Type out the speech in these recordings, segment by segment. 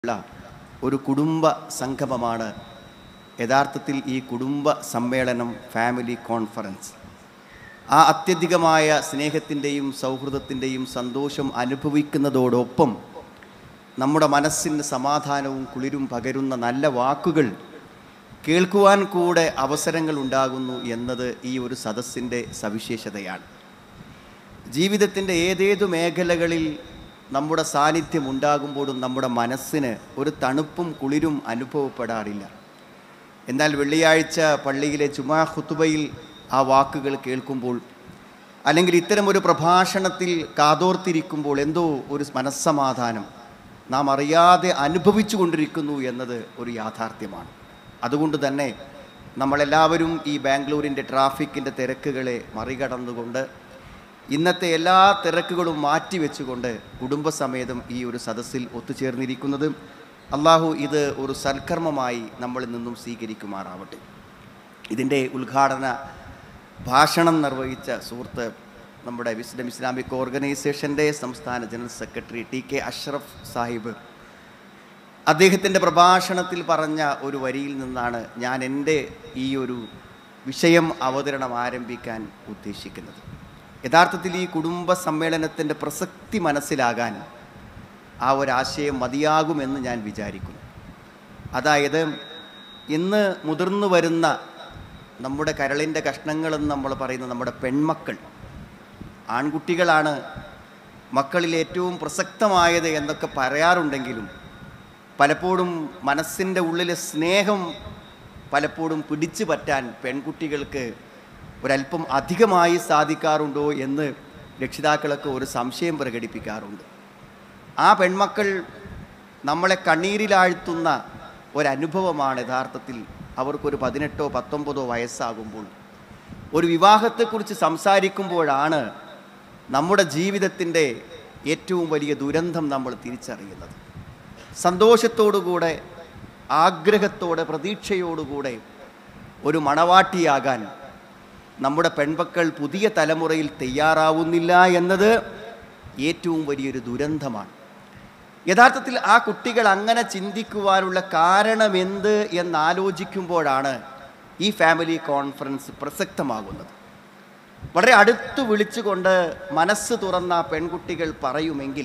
ഉള്ള ഒരു കുടുംബ സംഗമമാണ് യഥാർത്ഥത്തിൽ ഈ കുടുംബ സമ്മേളനം ഫാമിലി കോൺഫറൻസ് ആ അത്യധികമായ സ്നേഹത്തിൻ്റെയും സൗഹൃദത്തിൻ്റെയും സന്തോഷം അനുഭവിക്കുന്നതോടൊപ്പം നമ്മുടെ മനസ്സിന് സമാധാനവും കുളിരും പകരുന്ന നല്ല വാക്കുകൾ കേൾക്കുവാൻ കൂടെ അവസരങ്ങൾ ഉണ്ടാകുന്നു എന്നത് ഈ ഒരു സദസ്സിൻ്റെ സവിശേഷതയാണ് ജീവിതത്തിൻ്റെ ഏതേതു മേഖലകളിൽ നമ്മുടെ സാന്നിധ്യം ഉണ്ടാകുമ്പോഴും നമ്മുടെ മനസ്സിന് ഒരു തണുപ്പും കുളിരും അനുഭവപ്പെടാറില്ല എന്നാൽ വെള്ളിയാഴ്ച പള്ളിയിലെ ജുമാ ഖുത്തുബയിൽ ആ വാക്കുകൾ കേൾക്കുമ്പോൾ അല്ലെങ്കിൽ ഇത്തരം ഒരു പ്രഭാഷണത്തിൽ കാതോർത്തിരിക്കുമ്പോൾ എന്തോ ഒരു മനസ്സമാധാനം നാം അറിയാതെ അനുഭവിച്ചു കൊണ്ടിരിക്കുന്നു എന്നത് ഒരു യാഥാർത്ഥ്യമാണ് അതുകൊണ്ട് തന്നെ നമ്മളെല്ലാവരും ഈ ബാംഗ്ലൂരിൻ്റെ ട്രാഫിക്കിൻ്റെ തിരക്കുകളെ മറികടന്നുകൊണ്ട് ഇന്നത്തെ എല്ലാ തിരക്കുകളും മാറ്റിവെച്ചുകൊണ്ട് കുടുംബസമേതം ഈ ഒരു സദസ്സിൽ ഒത്തുചേർന്നിരിക്കുന്നത് അള്ളാഹു ഇത് ഒരു സൽക്കർമ്മമായി നമ്മളിൽ നിന്നും സ്വീകരിക്കുമാറാവട്ടെ ഇതിൻ്റെ ഉദ്ഘാടന ഭാഷണം നിർവഹിച്ച സുഹൃത്ത് നമ്മുടെ വിസ്ഡം ഇസ്ലാമിക് ഓർഗനൈസേഷൻ്റെ സംസ്ഥാന general secretary T K Ashraf Sahib അദ്ദേഹത്തിൻ്റെ പ്രഭാഷണത്തിൽ പറഞ്ഞ ഒരു വരിയിൽ നിന്നാണ് ഞാൻ എൻ്റെ ഈ ഒരു വിഷയം അവതരണം ആരംഭിക്കാൻ ഉദ്ദേശിക്കുന്നത് യഥാർത്ഥത്തിൽ ഈ കുടുംബ സമ്മേളനത്തിൻ്റെ പ്രസക്തി മനസ്സിലാകാൻ ആ ഒരാശയം മതിയാകുമെന്ന് ഞാൻ വിചാരിക്കുന്നു അതായത് ഇന്ന് മുതിർന്നു വരുന്ന നമ്മുടെ കരളിൻ്റെ കഷ്ണങ്ങളെന്ന് നമ്മൾ പറയുന്ന നമ്മുടെ പെൺമക്കൾ ആൺകുട്ടികളാണ് മക്കളിൽ ഏറ്റവും പ്രസക്തമായത് എന്നൊക്കെ പറയാറുണ്ടെങ്കിലും പലപ്പോഴും മനസ്സിൻ്റെ ഉള്ളിലെ സ്നേഹം പലപ്പോഴും പിടിച്ചു പറ്റാൻ പെൺകുട്ടികൾക്ക് ഒരല്പം അധികമായി സാധിക്കാറുണ്ടോ എന്ന് രക്ഷിതാക്കളൊക്കെ ഒരു സംശയം പ്രകടിപ്പിക്കാറുണ്ട് ആ പെൺമക്കൾ നമ്മളെ കണ്ണീരിലാഴ്ത്തുന്ന ഒരനുഭവമാണ് യഥാർത്ഥത്തിൽ അവർക്കൊരു പതിനെട്ടോ പത്തൊമ്പതോ വയസ്സാകുമ്പോൾ ഒരു വിവാഹത്തെക്കുറിച്ച് സംസാരിക്കുമ്പോഴാണ് നമ്മുടെ ജീവിതത്തിൻ്റെ ഏറ്റവും വലിയ ദുരന്തം നമ്മൾ തിരിച്ചറിയുന്നത് സന്തോഷത്തോടുകൂടെ ആഗ്രഹത്തോടെ പ്രതീക്ഷയോടുകൂടെ ഒരു മണവാട്ടിയാകാൻ നമ്മുടെ പെൺമക്കൾ പുതിയ തലമുറയിൽ തയ്യാറാവുന്നില്ല എന്നത് ഏറ്റവും വലിയൊരു ദുരന്തമാണ് യഥാർത്ഥത്തിൽ ആ കുട്ടികൾ അങ്ങനെ ചിന്തിക്കുവാനുള്ള കാരണമെന്ത് എന്നാലോചിക്കുമ്പോഴാണ് ഈ ഫാമിലി കോൺഫറൻസ് പ്രസക്തമാകുന്നത് വളരെ അടുത്ത് വിളിച്ചുകൊണ്ട് മനസ്സ് തുറന്ന പെൺകുട്ടികൾ പറയുമെങ്കിൽ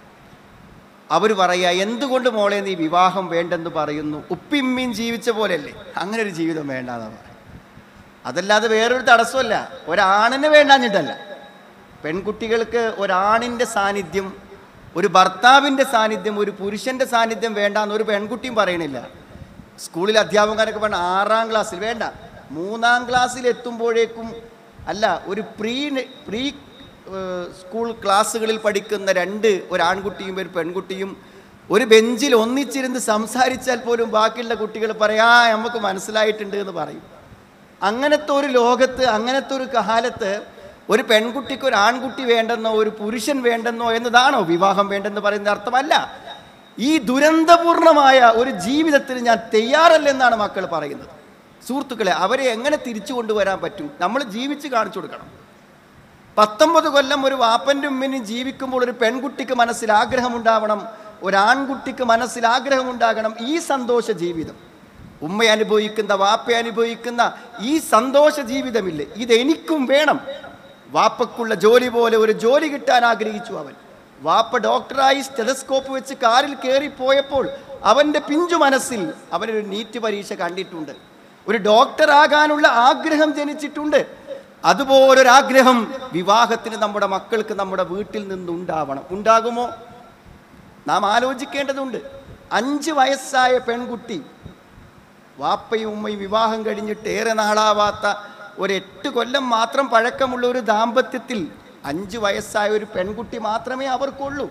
അവർ പറയുക എന്തുകൊണ്ട് മോളെ നീ വിവാഹം വേണ്ടെന്ന് പറയുന്നു ഉപ്പിമ്മീൻ ജീവിച്ച പോലെയല്ലേ അങ്ങനെ ഒരു ജീവിതം വേണ്ടാന്ന് പറയും അതല്ലാതെ വേറൊരു തടസ്സമല്ല ഒരാണിന് വേണ്ടാഞ്ഞിട്ടല്ല പെൺകുട്ടികൾക്ക് ഒരാണിൻ്റെ സാന്നിധ്യം ഒരു ഭർത്താവിൻ്റെ സാന്നിധ്യം ഒരു പുരുഷൻ്റെ സാന്നിധ്യം വേണ്ടാന്ന് ഒരു പെൺകുട്ടിയും പറയണില്ല സ്കൂളിൽ അധ്യാപകരൊക്കെ പറഞ്ഞ ആറാം ക്ലാസ്സിൽ വേണ്ട മൂന്നാം ക്ലാസ്സിൽ എത്തുമ്പോഴേക്കും അല്ല ഒരു പ്രീ പ്രീ ഏഹ്, സ്കൂൾ ക്ലാസ്സുകളിൽ പഠിക്കുന്ന രണ്ട് ഒരു ആൺകുട്ടിയും ഒരു പെൺകുട്ടിയും ഒരു ബെഞ്ചിൽ ഒന്നിച്ചിരുന്ന് സംസാരിച്ചാൽ പോലും ബാക്കിയുള്ള കുട്ടികൾ പറയാ നമുക്ക് മനസ്സിലായിട്ടുണ്ട് എന്ന് പറയും അങ്ങനത്തെ ഒരു ലോകത്ത് അങ്ങനത്തെ ഒരു കാലത്ത് ഒരു പെൺകുട്ടിക്ക് ഒരു ആൺകുട്ടി വേണ്ടെന്നോ ഒരു പുരുഷൻ വേണ്ടെന്നോ എന്നതാണോ വിവാഹം വേണ്ടെന്ന് പറയുന്ന അർത്ഥമല്ല ഈ ദുരന്തപൂർണമായ ഒരു ജീവിതത്തിന് ഞാൻ തയ്യാറല്ലെന്നാണ് മക്കൾ പറയുന്നത് സുഹൃത്തുക്കളെ അവരെ എങ്ങനെ തിരിച്ചു കൊണ്ടുവരാൻ പറ്റും നമ്മൾ ജീവിച്ച് കാണിച്ചു കൊടുക്കണം പത്തൊമ്പത് കൊല്ലം ഒരു വാപ്പൻ്റെ ഉമ്മിനും ജീവിക്കുമ്പോൾ ഒരു പെൺകുട്ടിക്ക് മനസ്സിൽ ആഗ്രഹമുണ്ടാവണം ഒരു ആൺകുട്ടിക്ക് മനസ്സിൽ ആഗ്രഹമുണ്ടാകണം ഈ സന്തോഷ ജീവിതം ഉമ്മ അനുഭവിക്കുന്ന വാപ്പ അനുഭവിക്കുന്ന ഈ സന്തോഷ ജീവിതമില്ലേ ഇതെനിക്കും വേണം വാപ്പക്കുള്ള ജോലി പോലെ ഒരു ജോലി കിട്ടാൻ ആഗ്രഹിച്ചു അവൻ വാപ്പ ഡോക്ടറായി സ്റ്റെലസ്കോപ്പ് വെച്ച് കാറിൽ കയറിപ്പോയപ്പോൾ അവൻ്റെ പിഞ്ചു മനസ്സിൽ അവനൊരു നീറ്റ് പരീക്ഷ കണ്ടിട്ടുണ്ട് ഒരു ഡോക്ടറാകാനുള്ള ആഗ്രഹം ജനിച്ചിട്ടുണ്ട് അതുപോലൊരാഗ്രഹം വിവാഹത്തിന് നമ്മുടെ മക്കൾക്ക് നമ്മുടെ വീട്ടിൽ നിന്നുണ്ടാവണം ഉണ്ടാകുമോ നാം ആലോചിക്കേണ്ടതുണ്ട് അഞ്ച് വയസ്സായ പെൺകുട്ടി വാപ്പയും ഉമ്മയും വിവാഹം കഴിഞ്ഞിട്ട് ഏറെ നാളാവാത്ത ഒരു എട്ട് കൊല്ലം മാത്രം പഴക്കമുള്ള ഒരു ദാമ്പത്യത്തിൽ അഞ്ച് വയസ്സായ ഒരു പെൺകുട്ടി മാത്രമേ അവർക്കുള്ളൂ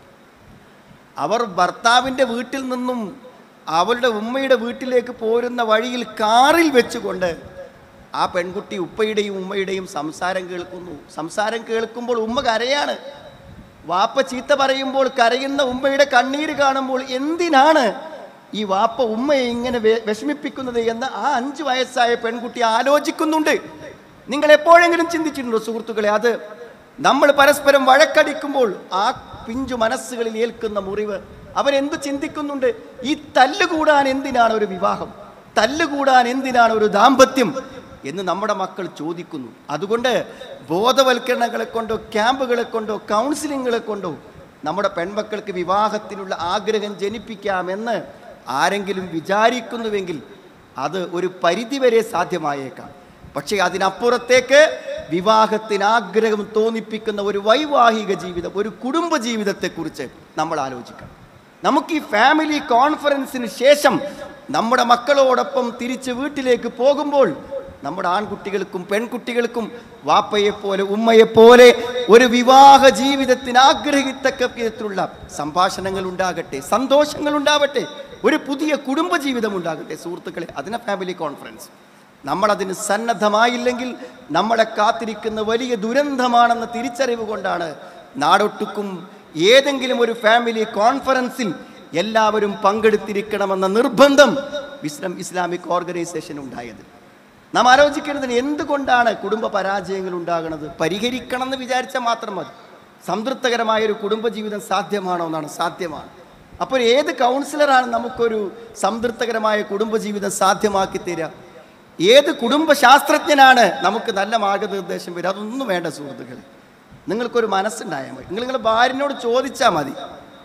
അവർ ഭർത്താവിൻ്റെ വീട്ടിൽ നിന്നും അവളുടെ ഉമ്മയുടെ വീട്ടിലേക്ക് പോരുന്ന വഴിയിൽ കാറിൽ വെച്ചുകൊണ്ട് ആ പെൺകുട്ടി ഉപ്പയുടെയും ഉമ്മയുടെയും സംസാരം കേൾക്കുന്നു സംസാരം കേൾക്കുമ്പോൾ ഉമ്മ കരയാണ് വാപ്പ ചീത്ത പറയുമ്പോൾ കരയുന്ന ഉമ്മയുടെ കണ്ണീര് കാണുമ്പോൾ എന്തിനാണ് ഈ വാപ്പ ഉമ്മയെ ഇങ്ങനെ വെ- വിഷമിപ്പിക്കുന്നത് എന്ന് ആ അഞ്ച് വയസ്സായ പെൺകുട്ടി ആലോചിക്കുന്നുണ്ട് നിങ്ങൾ എപ്പോഴെങ്കിലും ചിന്തിച്ചിട്ടുണ്ടോ സുഹൃത്തുക്കളെ അത് നമ്മൾ പരസ്പരം വഴക്കടിക്കുമ്പോൾ ആ പിഞ്ചു മനസ്സുകളിൽ ഏൽക്കുന്ന മുറിവ് അവരെന്ത് ചിന്തിക്കുന്നുണ്ട് ഈ തല്ലുകൂടാൻ എന്തിനാണ് ഒരു വിവാഹം തല്ലുകൂടാൻ എന്തിനാണ് ഒരു ദാമ്പത്യം എന്ന് നമ്മുടെ മക്കൾ ചോദിക്കുന്നു അതുകൊണ്ട് ബോധവൽക്കരണങ്ങളെ കൊണ്ടോ ക്യാമ്പുകളെ കൊണ്ടോ കൗൺസിലിങ്ങുകളെ കൊണ്ടോ നമ്മുടെ പെൺമക്കൾക്ക് വിവാഹത്തിനുള്ള ആഗ്രഹം ജനിപ്പിക്കാമെന്ന് ആരെങ്കിലും വിചാരിക്കുന്നുവെങ്കിൽ അത് ഒരു പരിധിവരെ സാധ്യമായേക്കാം പക്ഷേ അതിനപ്പുറത്തേക്ക് വിവാഹത്തിന് ആഗ്രഹം തോന്നിപ്പിക്കുന്ന ഒരു വൈവാഹിക ജീവിതം ഒരു കുടുംബ ജീവിതത്തെക്കുറിച്ച് നമ്മൾ ആലോചിക്കണം നമുക്ക് ഈ ഫാമിലി കോൺഫറൻസിന് ശേഷം നമ്മുടെ മക്കളോടൊപ്പം തിരിച്ച് വീട്ടിലേക്ക് പോകുമ്പോൾ നമ്മുടെ ആൺകുട്ടികൾക്കും പെൺകുട്ടികൾക്കും വാപ്പയെപ്പോലെ ഉമ്മയെപ്പോലെ ഒരു വിവാഹ ജീവിതത്തിന് ആഗ്രഹിത്തക്ക വിധത്തിലുള്ള സംഭാഷണങ്ങൾ ഉണ്ടാകട്ടെ സന്തോഷങ്ങൾ ഉണ്ടാവട്ടെ ഒരു പുതിയ കുടുംബ ജീവിതം ഉണ്ടാകട്ടെ സുഹൃത്തുക്കളെ അതിനെ ഫാമിലി കോൺഫറൻസ് നമ്മളതിന് സന്നദ്ധമായില്ലെങ്കിൽ നമ്മളെ കാത്തിരിക്കുന്ന വലിയ ദുരന്തമാണെന്ന തിരിച്ചറിവ് കൊണ്ടാണ് നാടൊട്ടുക്കും ഏതെങ്കിലും ഒരു ഫാമിലി കോൺഫറൻസിൽ എല്ലാവരും പങ്കെടുത്തിരിക്കണമെന്ന നിർബന്ധം ഇസ്ലാം ഇസ്ലാമിക് ഓർഗനൈസേഷൻ ഉണ്ടായത് നാം ആലോചിക്കേണ്ടതിന് എന്തുകൊണ്ടാണ് കുടുംബ പരാജയങ്ങൾ ഉണ്ടാകുന്നത് പരിഹരിക്കണം എന്ന് വിചാരിച്ചാൽ മാത്രം മതി സംതൃപ്തകരമായ ഒരു കുടുംബജീവിതം സാധ്യമാണോ എന്നാണ് സാധ്യമാണ് അപ്പോൾ ഏത് കൗൺസിലറാണ് നമുക്കൊരു സംതൃപ്തകരമായ കുടുംബജീവിതം സാധ്യമാക്കി തരിക ഏത് കുടുംബശാസ്ത്രജ്ഞനാണ് നമുക്ക് നല്ല മാർഗനിർദ്ദേശം വരിക അതൊന്നും വേണ്ട സുഹൃത്തുക്കളെ നിങ്ങൾക്കൊരു മനസ്സുണ്ടായാൽ മതി നിങ്ങൾ നിങ്ങളുടെ ഭാര്യനോട് ചോദിച്ചാൽ മതി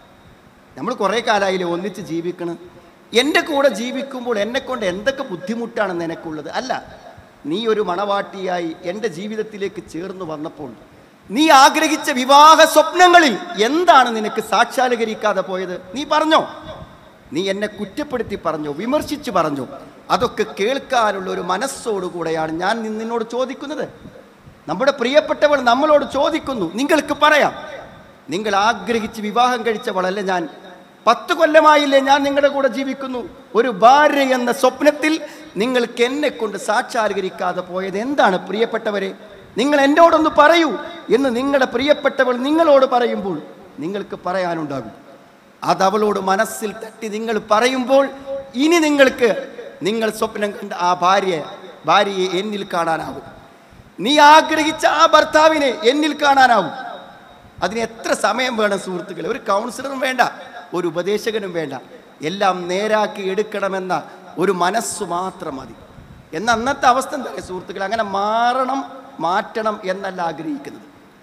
നമ്മൾ കുറേ കാലമായില്ലേ ഒന്നിച്ച് ജീവിക്കണം എൻ്റെ കൂടെ ജീവിക്കുമ്പോൾ എന്നെക്കൊണ്ട് എന്തൊക്കെ ബുദ്ധിമുട്ടാണ് നിനക്കുള്ളത് അല്ല നീ ഒരു മണവാട്ടിയായി എൻ്റെ ജീവിതത്തിലേക്ക് ചേർന്ന് വന്നപ്പോൾ നീ ആഗ്രഹിച്ച വിവാഹ സ്വപ്നങ്ങളിൽ എന്താണ് നിനക്ക് സാക്ഷാത്കരിക്കാതെ പോയത് നീ പറഞ്ഞോ നീ എന്നെ കുറ്റപ്പെടുത്തി പറഞ്ഞോ വിമർശിച്ച് പറഞ്ഞോ അതൊക്കെ കേൾക്കാനുള്ള ഒരു മനസ്സോടുകൂടെയാണ് ഞാൻ നിന്നോട് ചോദിക്കുന്നത് നമ്മുടെ പ്രിയപ്പെട്ടവൾ നമ്മളോട് ചോദിക്കുന്നു നിങ്ങൾക്ക് പറയാം നിങ്ങൾ ആഗ്രഹിച്ച് വിവാഹം കഴിച്ചവളല്ല ഞാൻ പത്ത് കൊല്ലമായില്ലേ ഞാൻ നിങ്ങളുടെ കൂടെ ജീവിക്കുന്നു ഒരു ഭാര്യ എന്ന സ്വപ്നത്തിൽ നിങ്ങൾക്ക് എന്നെ കൊണ്ട് സാക്ഷാത്കരിക്കാതെ പോയത് എന്താണ് പ്രിയപ്പെട്ടവരെ നിങ്ങൾ എന്നോടൊന്ന് പറയൂ എന്ന് നിങ്ങളുടെ പ്രിയപ്പെട്ടവൾ നിങ്ങളോട് പറയുമ്പോൾ നിങ്ങൾക്ക് പറയാനുണ്ടാകും അത് അവളോട് മനസ്സിൽ തട്ടി നിങ്ങൾ പറയുമ്പോൾ ഇനി നിങ്ങൾക്ക് നിങ്ങൾ സ്വപ്നം കണ്ട ആ ഭാര്യ ഭാര്യയെ എന്നിൽ കാണാനാവും നീ ആഗ്രഹിച്ച ആ ഭർത്താവിനെ എന്നിൽ കാണാനാവും അതിന് എത്ര സമയം വേണം സുഹൃത്തുക്കളെ ഒരു കൗൺസിലറും വേണ്ട ഒരു ഉപദേശകനും വേണ്ട എല്ലാം നേരാക്കി എടുക്കണമെന്ന ഒരു മനസ്സ് മാത്രം മതി എന്ന അന്നത്തെ അവസ്ഥ എന്താ സുഹൃത്തുക്കളെ അങ്ങനെ മാറണം മാറ്റണം എന്നല്ല ആഗ്രഹിക്കുന്നത്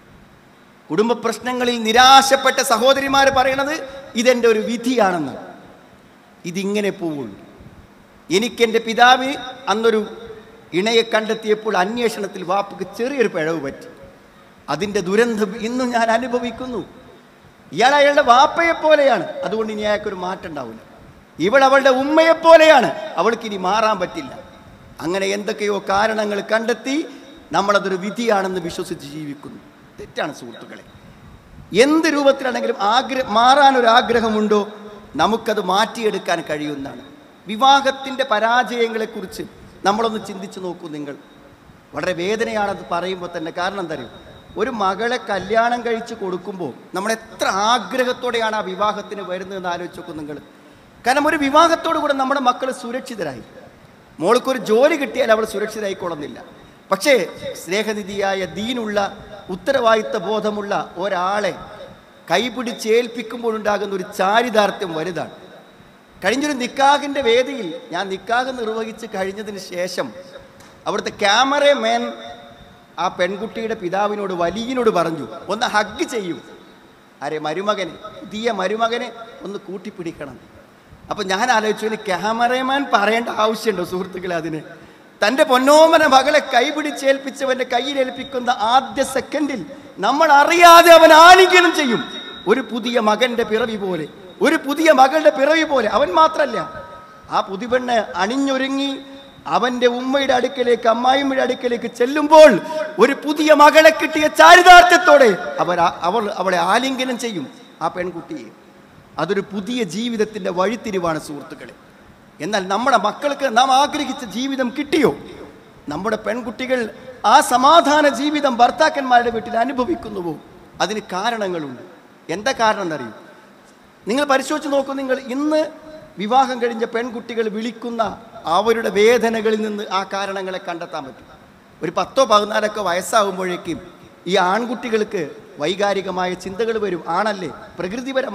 കുടുംബ പ്രശ്നങ്ങളിൽ നിരാശപ്പെട്ട സഹോദരിമാർ പറയണത് ഇതെൻ്റെ ഒരു വിധിയാണെന്ന് ഇതിങ്ങനെ പോവുള്ളൂ എനിക്കെൻ്റെ പിതാവ് അന്നൊരു ഇണയെ കണ്ടെത്തിയപ്പോൾ അന്വേഷണത്തിൽ വാപ്പക്ക് ചെറിയൊരു പിഴവ് പറ്റി അതിൻ്റെ ദുരന്തം ഇന്നും ഞാൻ അനുഭവിക്കുന്നു ഇയാൾ അയാളുടെ വാപ്പയെ പോലെയാണ് അതുകൊണ്ട് ഇനി അയാൾക്കൊരു മാറ്റം ഉണ്ടാവില്ല ഇവൾ അവളുടെ ഉമ്മയെ പോലെയാണ് അവൾക്ക് ഇനി മാറാൻ പറ്റില്ല അങ്ങനെ എന്തൊക്കെയോ കാരണങ്ങൾ കണ്ടെത്തി നമ്മളതൊരു വിധിയാണെന്ന് വിശ്വസിച്ച് ജീവിക്കുന്നു തെറ്റാണ് സുഹൃത്തുക്കളെ എന്ത് രൂപത്തിലാണെങ്കിലും ആഗ്രഹം മാറാനൊരു ആഗ്രഹമുണ്ടോ നമുക്കത് മാറ്റിയെടുക്കാൻ കഴിയുന്നതാണ് വിവാഹത്തിൻ്റെ പരാജയങ്ങളെക്കുറിച്ച് നമ്മളൊന്ന് ചിന്തിച്ചു നോക്കൂ നിങ്ങൾ വളരെ വേദനയാണത് പറയുമ്പോൾ തന്നെ കാരണം എന്താ അറിയോ ഒരു മകളെ കല്യാണം കഴിച്ച് കൊടുക്കുമ്പോൾ നമ്മൾ എത്ര ആഗ്രഹത്തോടെയാണ് ആ വിവാഹത്തിന് വരുന്നതെന്ന് ആലോചിച്ച് നോക്കൂ നിങ്ങൾ കാരണം ഒരു വിവാഹത്തോടു കൂടെ നമ്മുടെ മക്കൾ സുരക്ഷിതരായി മോൾക്കൊരു ജോലി കിട്ടിയാൽ അവൾ സുരക്ഷിതരായിക്കൊള്ളുന്നില്ല പക്ഷേ സ്നേഹനിധിയായ ദീനുള്ള ഉത്തരവാദിത്ത ബോധമുള്ള ഒരാളെ കൈപിടിച്ചേൽപ്പിക്കുമ്പോഴുണ്ടാകുന്ന ഒരു ചാരിതാർത്ഥ്യം വലുതാണ് കഴിഞ്ഞൊരു നിക്കാഹിൻ്റെ വേദിയിൽ ഞാൻ നിക്കാഹ് നിർവഹിച്ച് കഴിഞ്ഞതിന് ശേഷം അവിടുത്തെ ക്യാമറമാൻ ആ പെൺകുട്ടിയുടെ പിതാവിനോട് വലിയനോട് പറഞ്ഞു ഒന്ന് ഹഗ് ചെയ്യൂ ആരെ മരുമകനെ പുതിയ മരുമകനെ ഒന്ന് കൂട്ടിപ്പിടിക്കണം അപ്പം ഞാൻ ആലോചിച്ചു ഇനി ക്യാമറമാൻ പറയേണ്ട ആവശ്യമുണ്ടോ സുഹൃത്തുക്കളെ അതിന് തൻ്റെ പൊന്നോമന മകളെ കൈപിടിച്ചേൽപ്പിച്ചവൻ്റെ കയ്യിലേൽപ്പിക്കുന്ന ആദ്യ സെക്കൻഡിൽ നമ്മൾ അറിയാതെ അവൻ ആലിംഗനം ചെയ്യും ഒരു പുതിയ മകന്റെ പിറവി പോലെ ഒരു പുതിയ മകളുടെ പിറവി പോലെ അവൻ മാത്രല്ല ആ പുതുപെണ്ണ് അണിഞ്ഞൊരുങ്ങി അവന്റെ ഉമ്മയുടെ അടുക്കലേക്ക് അമ്മായിമ്മയുടെ അടുക്കലേക്ക് ചെല്ലുമ്പോൾ ഒരു പുതിയ മകളെ കിട്ടിയ ചാരിതാർത്ഥ്യത്തോടെ അവർ അവൾ അവളെ ആലിംഗനം ചെയ്യും ആ പെൺകുട്ടിയെ അതൊരു പുതിയ ജീവിതത്തിൻ്റെ വഴിത്തിരിവാണ് സുഹൃത്തുക്കളെ എന്നാൽ നമ്മുടെ മക്കൾക്ക് നാം ആഗ്രഹിച്ച ജീവിതം കിട്ടിയോ നമ്മുടെ പെൺകുട്ടികൾ ആ സമാധാന ജീവിതം ഭർത്താക്കന്മാരുടെ വീട്ടിൽ അനുഭവിക്കുന്നുവോ അതിന് കാരണങ്ങളുണ്ട് എന്താ കാരണം എന്നറിയും നിങ്ങൾ പരിശോധിച്ച് നോക്കൂ നിങ്ങൾ ഇന്ന് വിവാഹം കഴിഞ്ഞ പെൺകുട്ടികൾ വിളിക്കുന്ന അവരുടെ വേദനകളിൽ നിന്ന് ആ കാരണങ്ങളെ കണ്ടെത്താൻ പറ്റും ഒരു പത്തോ പതിനാലൊക്കെ വയസ്സാകുമ്പോഴേക്കും ഈ ആൺകുട്ടികൾക്ക് വൈകാരികമായ ചിന്തകൾ വരും ആണല്ലേ പ്രകൃതിപരമാണ്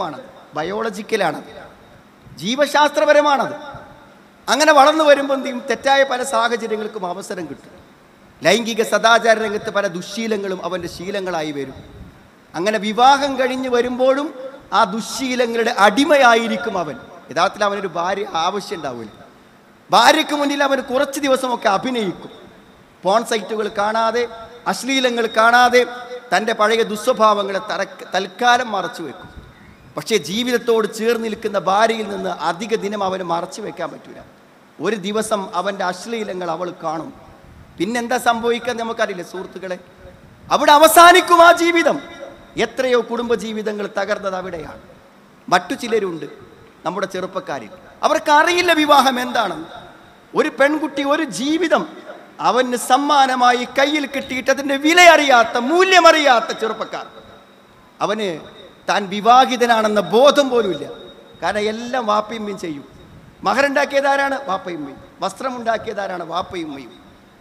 ബയോളജിക്കലാണത് ജീവശാസ്ത്രപരമാണത് അങ്ങനെ വളർന്നു വരുമ്പോൾ എന്ത് ചെയ്യും തെറ്റായ പല സാഹചര്യങ്ങൾക്കും അവസരം കിട്ടും ലൈംഗിക സദാചാര രംഗത്ത് പല ദുശ്ശീലങ്ങളും അവൻ്റെ ശീലങ്ങളായി വരും അങ്ങനെ വിവാഹം കഴിഞ്ഞ് വരുമ്പോഴും ആ ദുശ്ശീലങ്ങളുടെ അടിമയായിരിക്കും അവൻ യഥാർത്ഥത്തിൽ അവനൊരു ഭാര്യ ആവശ്യം ഉണ്ടാവില്ല ഭാര്യയ്ക്ക് മുന്നിൽ അവൻ കുറച്ച് ദിവസമൊക്കെ അഭിനയിക്കും പോൺ സൈറ്റുകൾ കാണാതെ അശ്ലീലങ്ങൾ കാണാതെ തൻ്റെ പഴയ ദുസ്വഭാവങ്ങളെ തറക്ക് തൽക്കാലം മറച്ചു വെക്കും പക്ഷേ ജീവിതത്തോട് ചേർന്ന് നിൽക്കുന്ന ഭാര്യയിൽ നിന്ന് അധിക ദിനം അവന് മറച്ചു വെക്കാൻ പറ്റൂല ഒരു ദിവസം അവൻ്റെ അശ്ലീലങ്ങൾ അവൾ കാണും പിന്നെന്താ സംഭവിക്കാൻ നമുക്കറിയില്ല സുഹൃത്തുക്കളെ അവിടെ അവസാനിക്കും ആ ജീവിതം എത്രയോ കുടുംബ ജീവിതങ്ങൾ തകർന്നത് അവിടെയാണ് മറ്റു ചിലരുണ്ട് നമ്മുടെ ചെറുപ്പക്കാരിൽ അവർക്ക് അറിയില്ല വിവാഹം എന്താണെന്ന് ഒരു പെൺകുട്ടി ഒരു ജീവിതം അവന് സമ്മാനമായി കയ്യിൽ കിട്ടിയിട്ട് അതിൻ്റെ വില അറിയാത്ത മൂല്യമറിയാത്ത ചെറുപ്പക്കാർ അവന് താൻ വിവാഹിതനാണെന്ന ബോധം പോലുമില്ല കാരണം എല്ലാം വാപ്പയുമ്മയും ചെയ്യും മഹറുണ്ടാക്കിയതാരാണ് വാപ്പയുമ്മയും വസ്ത്രമുണ്ടാക്കിയതാരാണ് വാപ്പയുമ്മയും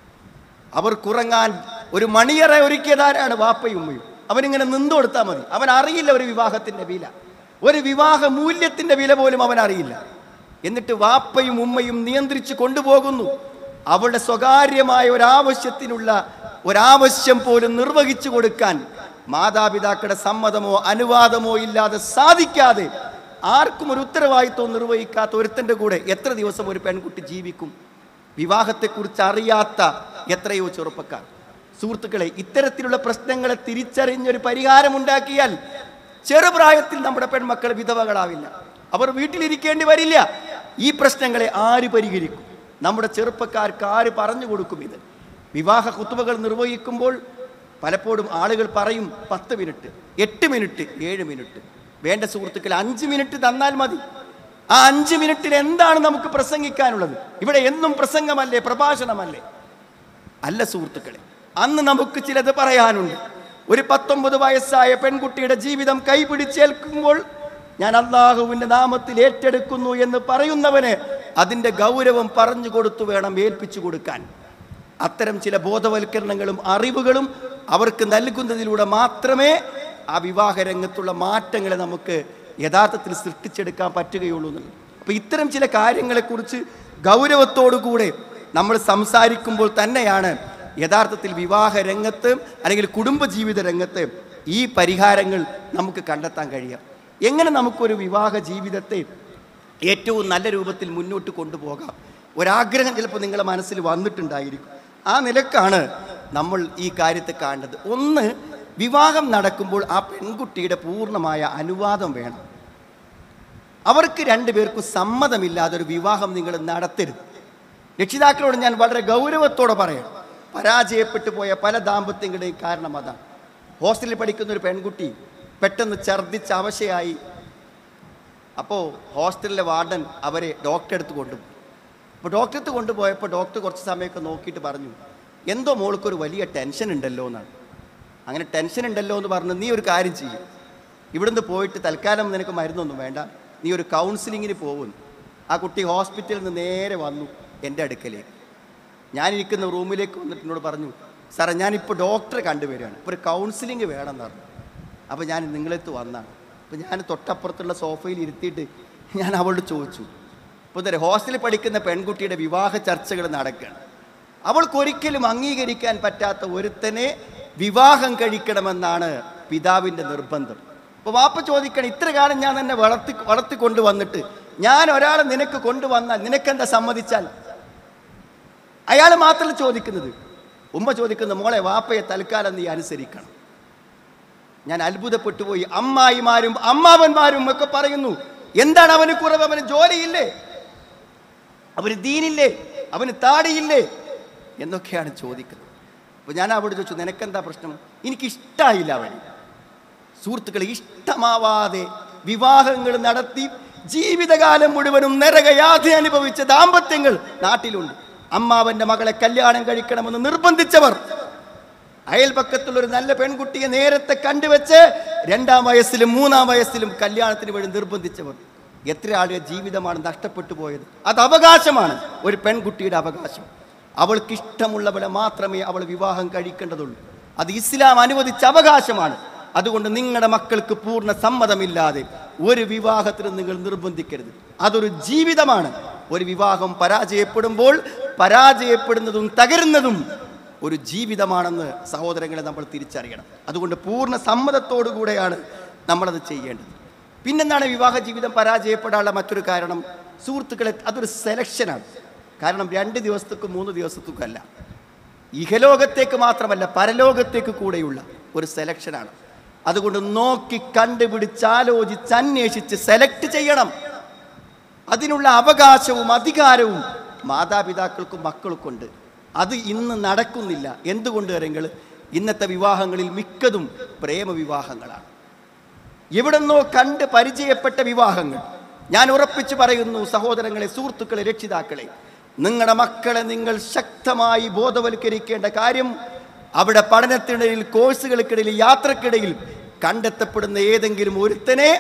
അവർ കുറങ്ങാൻ ഒരു മണിയറ ഒരുക്കിയതാരാണ് വാപ്പയുമ്മയും അവനിങ്ങനെ നിന്നു കൊടുത്താൽ മതി അവൻ അറിയില്ല ഒരു വിവാഹത്തിൻ്റെ വില ഒരു വിവാഹ മൂല്യത്തിൻ്റെ വില പോലും അവൻ അറിയില്ല എന്നിട്ട് വാപ്പയും ഉമ്മയും നിയന്ത്രിച്ചു കൊണ്ടുപോകുന്നു അവളുടെ സ്വകാര്യമായ ഒരാവശ്യത്തിനുള്ള ഒരാവശ്യം പോലും നിർവഹിച്ചു കൊടുക്കാൻ മാതാപിതാക്കളുടെ സമ്മതമോ അനുവാദമോ ഇല്ലാതെ സാധിക്കാതെ ആർക്കും ഒരു ഉത്തരവാദിത്വം നിർവഹിക്കാത്ത ഒരുത്തൻ്റെ കൂടെ എത്ര ദിവസം ഒരു പെൺകുട്ടി ജീവിക്കും വിവാഹത്തെക്കുറിച്ച് അറിയാത്ത എത്രയോ ചെറുപ്പക്കാർ സുഹൃത്തുക്കളെ ഇത്തരത്തിലുള്ള പ്രശ്നങ്ങളെ തിരിച്ചറിഞ്ഞൊരു പരിഹാരമുണ്ടാക്കിയാൽ ചെറുപ്രായത്തിൽ നമ്മുടെ പെൺമക്കൾ വിധവകളാവില്ല അവർ വീട്ടിലിരിക്കേണ്ടി വരില്ല ഈ പ്രശ്നങ്ങളെ ആര് പരിഹരിക്കും നമ്മുടെ ചെറുപ്പക്കാർക്ക് ആര് പറഞ്ഞു കൊടുക്കും ഇത് വിവാഹ കുത്തുവകൾ നിർവഹിക്കുമ്പോൾ പലപ്പോഴും ആളുകൾ പറയും പത്ത് മിനിറ്റ് എട്ട് മിനിറ്റ് ഏഴ് മിനിറ്റ് വേണ്ട സുഹൃത്തുക്കൾ അഞ്ച് മിനിറ്റ് തന്നാൽ മതി ആ അഞ്ച് മിനിറ്റിൽ എന്താണ് നമുക്ക് പ്രസംഗിക്കാനുള്ളത് ഇവിടെ എന്നും പ്രസംഗമല്ലേ പ്രഭാഷണമല്ലേ അല്ല സുഹൃത്തുക്കളെ അന്ന് നമുക്ക് ചിലത് പറയാനുണ്ട് ഒരു പത്തൊമ്പത് വയസ്സായ പെൺകുട്ടിയുടെ ജീവിതം കൈപിടിച്ചേൽക്കുമ്പോൾ ഞാൻ അള്ളാഹുവിൻ്റെ നാമത്തിൽ ഏറ്റെടുക്കുന്നു എന്ന് പറയുന്നവന് അതിൻ്റെ ഗൗരവം പറഞ്ഞു കൊടുത്തു വേണം ഏൽപ്പിച്ചു കൊടുക്കാൻ അത്തരം ചില ബോധവൽക്കരണങ്ങളും അറിവുകളും അവർക്ക് നൽകുന്നതിലൂടെ മാത്രമേ ആ വിവാഹ രംഗത്തുള്ള മാറ്റങ്ങളെ നമുക്ക് യഥാർത്ഥത്തിൽ സൃഷ്ടിച്ചെടുക്കാൻ പറ്റുകയുള്ളൂ എന്നുള്ളത് അപ്പോൾ ഇത്തരം ചില കാര്യങ്ങളെക്കുറിച്ച് ഗൗരവത്തോടുകൂടെ നമ്മൾ സംസാരിക്കുമ്പോൾ തന്നെയാണ് യഥാർത്ഥത്തിൽ വിവാഹ രംഗത്ത് അല്ലെങ്കിൽ കുടുംബജീവിത രംഗത്ത് ഈ പരിഹാരങ്ങൾ നമുക്ക് കണ്ടെത്താൻ കഴിയാം എങ്ങനെ നമുക്കൊരു വിവാഹ ജീവിതത്തെ ഏറ്റവും നല്ല രൂപത്തിൽ മുന്നോട്ട് കൊണ്ടുപോകാം ഒരാഗ്രഹം ചിലപ്പോൾ നിങ്ങളുടെ മനസ്സിൽ വന്നിട്ടുണ്ടായിരിക്കും ആ നിലക്കാണ് നമ്മൾ ഈ കാര്യത്തെ കാണേണ്ടത് ഒന്ന് വിവാഹം നടക്കുമ്പോൾ ആ പെൺകുട്ടിയുടെ പൂർണ്ണമായ അനുവാദം വേണം അവർക്ക് രണ്ടുപേർക്കും സമ്മതമില്ലാതെ ഒരു വിവാഹം നിങ്ങൾ നടത്തരുത് രക്ഷിതാക്കളോട് ഞാൻ വളരെ ഗൗരവത്തോടെ പറയാം പരാജയപ്പെട്ടു പോയ പല ദാമ്പത്യങ്ങളുടെയും കാരണം അതാണ് ഹോസ്റ്റലിൽ പഠിക്കുന്ന ഒരു പെൺകുട്ടി പെട്ടെന്ന് ഛർദ്ദിച്ച് അവശയായി അപ്പോൾ ഹോസ്റ്റലിലെ വാർഡൻ അവരെ ഡോക്ടറെ അടുത്ത് കൊണ്ടുപോയി അപ്പോൾ ഡോക്ടറെ അടുത്ത് കൊണ്ടുപോയപ്പോൾ ഡോക്ടർ കുറച്ച് സമയമൊക്കെ നോക്കിയിട്ട് പറഞ്ഞു എന്തോ മോൾക്കൊരു വലിയ ടെൻഷൻ ഉണ്ടല്ലോ എന്നാണ് അങ്ങനെ ടെൻഷൻ ഉണ്ടല്ലോ എന്ന് പറഞ്ഞ് നീ ഒരു കാര്യം ചെയ്യും ഇവിടുന്ന് പോയിട്ട് തൽക്കാലം നിനക്ക് മരുന്നൊന്നും വേണ്ട നീ ഒരു കൗൺസിലിങ്ങിന് പോകുന്നു ആ കുട്ടി ഹോസ്പിറ്റലിൽ നിന്ന് നേരെ വന്നു എൻ്റെ അടുക്കലേക്ക് ഞാനിരിക്കുന്ന റൂമിലേക്ക് വന്നിട്ട് എന്നോട് പറഞ്ഞു സാറേ ഞാനിപ്പോൾ ഡോക്ടറെ കണ്ടുവരികയാണ് ഇപ്പോൾ ഒരു കൗൺസിലിംഗ് വേണമെന്ന് പറഞ്ഞു അപ്പോൾ ഞാൻ നിങ്ങളെത്ത് വന്നാണ് അപ്പോൾ ഞാൻ തൊട്ടപ്പുറത്തുള്ള സോഫയിൽ ഇരുത്തിയിട്ട് ഞാൻ അവളോട് ചോദിച്ചു ഇപ്പോൾ തന്നെ ഹോസ്റ്റലിൽ പഠിക്കുന്ന പെൺകുട്ടിയുടെ വിവാഹ ചർച്ചകൾ നടക്കുകയാണ് അവൾക്കൊരിക്കലും അംഗീകരിക്കാൻ പറ്റാത്ത ഒരുത്തനെ വിവാഹം കഴിക്കണമെന്നാണ് പിതാവിൻ്റെ നിർബന്ധം അപ്പോൾ വാപ്പ ചോദിക്കണം ഇത്ര കാലം ഞാൻ തന്നെ വളർത്തി വളർത്തി കൊണ്ടുവന്നിട്ട് ഞാൻ ഒരാളെ നിനക്ക് കൊണ്ടുവന്നാൽ നിനക്കെന്താ സമ്മതിച്ചാൽ അയാൾ മാത്രമല്ല ചോദിക്കുന്നത് ഉമ്മ ചോദിക്കുന്ന മോളെ വാപ്പയെ തൽക്കാലം നീ അനുസരിക്കണം ഞാൻ അത്ഭുതപ്പെട്ടു പോയി അമ്മായിമാരും അമ്മാവന്മാരും ഒക്കെ പറയുന്നു എന്താണ് അവന് കുറവ് അവന് ജോലിയില്ലേ അവന് ദീനില്ലേ അവന് താടിയില്ലേ എന്നൊക്കെയാണ് ചോദിക്കുന്നത് അപ്പോൾ ഞാൻ അവിടെ ചോദിച്ചു നിനക്കെന്താ പ്രശ്നം എനിക്കിഷ്ടമായില്ല അവൻ സുഹൃത്തുക്കളെ ഇഷ്ടമാവാതെ വിവാഹങ്ങൾ നടത്തി ജീവിതകാലം മുഴുവനും നരകയാതി അനുഭവിച്ച ദാമ്പത്യങ്ങൾ നാട്ടിലുണ്ട് അമ്മാവന്റെ മകളെ കല്യാണം കഴിക്കണമെന്ന് നിർബന്ധിച്ചവർ അയൽപക്കത്തുള്ള ഒരു നല്ല പെൺകുട്ടിയെ നേരത്തെ കണ്ടുവെച്ച് രണ്ടാം വയസ്സിലും മൂന്നാം വയസ്സിലും കല്യാണത്തിന് വേണ്ടി നിർബന്ധിച്ചവർ എത്ര ആളുടെ ജീവിതമാണ് നഷ്ടപ്പെട്ടു പോയത് അത് അവകാശമാണ് ഒരു പെൺകുട്ടിയുടെ അവകാശം അവൾക്ക് ഇഷ്ടമുള്ളവരെ മാത്രമേ അവൾ വിവാഹം കഴിക്കേണ്ടതുള്ളൂ അത് ഇസ്ലാം അനുവദിച്ച അവകാശമാണ് അതുകൊണ്ട് നിങ്ങളുടെ മക്കൾക്ക് പൂർണ്ണ സമ്മതമില്ലാതെ ഒരു വിവാഹത്തിന് നിങ്ങൾ നിർബന്ധിക്കരുത് അതൊരു ജീവിതമാണ് ഒരു വിവാഹം പരാജയപ്പെടുമ്പോൾ പരാജയപ്പെടുന്നതും തകരുന്നതും ഒരു ജീവിതമാണെന്ന് സഹോദരങ്ങളെ നമ്മൾ തിരിച്ചറിയണം അതുകൊണ്ട് പൂർണ്ണ സമ്മതത്തോടു കൂടെയാണ് നമ്മളത് ചെയ്യേണ്ടത് പിന്നെന്താണ് വിവാഹ ജീവിതം പരാജയപ്പെടാനുള്ള മറ്റൊരു കാരണം സുഹൃത്തുക്കളെ അതൊരു സെലക്ഷനാണ് കാരണം രണ്ട് ദിവസത്തേക്കും മൂന്ന് ദിവസത്തേക്കും അല്ല ഇഹലോകത്തേക്ക് മാത്രമല്ല പരലോകത്തേക്ക് കൂടെയുള്ള ഒരു സെലക്ഷനാണ് അതുകൊണ്ട് നോക്കി കണ്ടുപിടിച്ച് ആലോചിച്ച് അന്വേഷിച്ച് സെലക്ട് ചെയ്യണം അതിനുള്ള അവകാശവും അധികാരവും മാതാപിതാക്കൾക്കും മക്കൾക്കുണ്ട് അത് ഇന്ന് നടക്കുന്നില്ല എന്തുകൊണ്ട് കാര്യങ്ങൾ ഇന്നത്തെ വിവാഹങ്ങളിൽ മിക്കതും പ്രേമവിവാഹങ്ങളാണ് എവിടെന്നോ കണ്ട് പരിചയപ്പെട്ട വിവാഹങ്ങൾ ഞാൻ ഉറപ്പിച്ചു പറയുന്നു സഹോദരങ്ങളെ സുഹൃത്തുക്കളെ രക്ഷിതാക്കളെ നിങ്ങളുടെ മക്കളെ നിങ്ങൾ ശക്തമായി ബോധവൽക്കരിക്കേണ്ട കാര്യം അവിടെ പഠനത്തിനിടയിൽ കോഴ്സുകൾക്കിടയിൽ യാത്രക്കിടയിൽ കണ്ടെത്തപ്പെടുന്ന ഏതെങ്കിലും ഒരുത്തനെ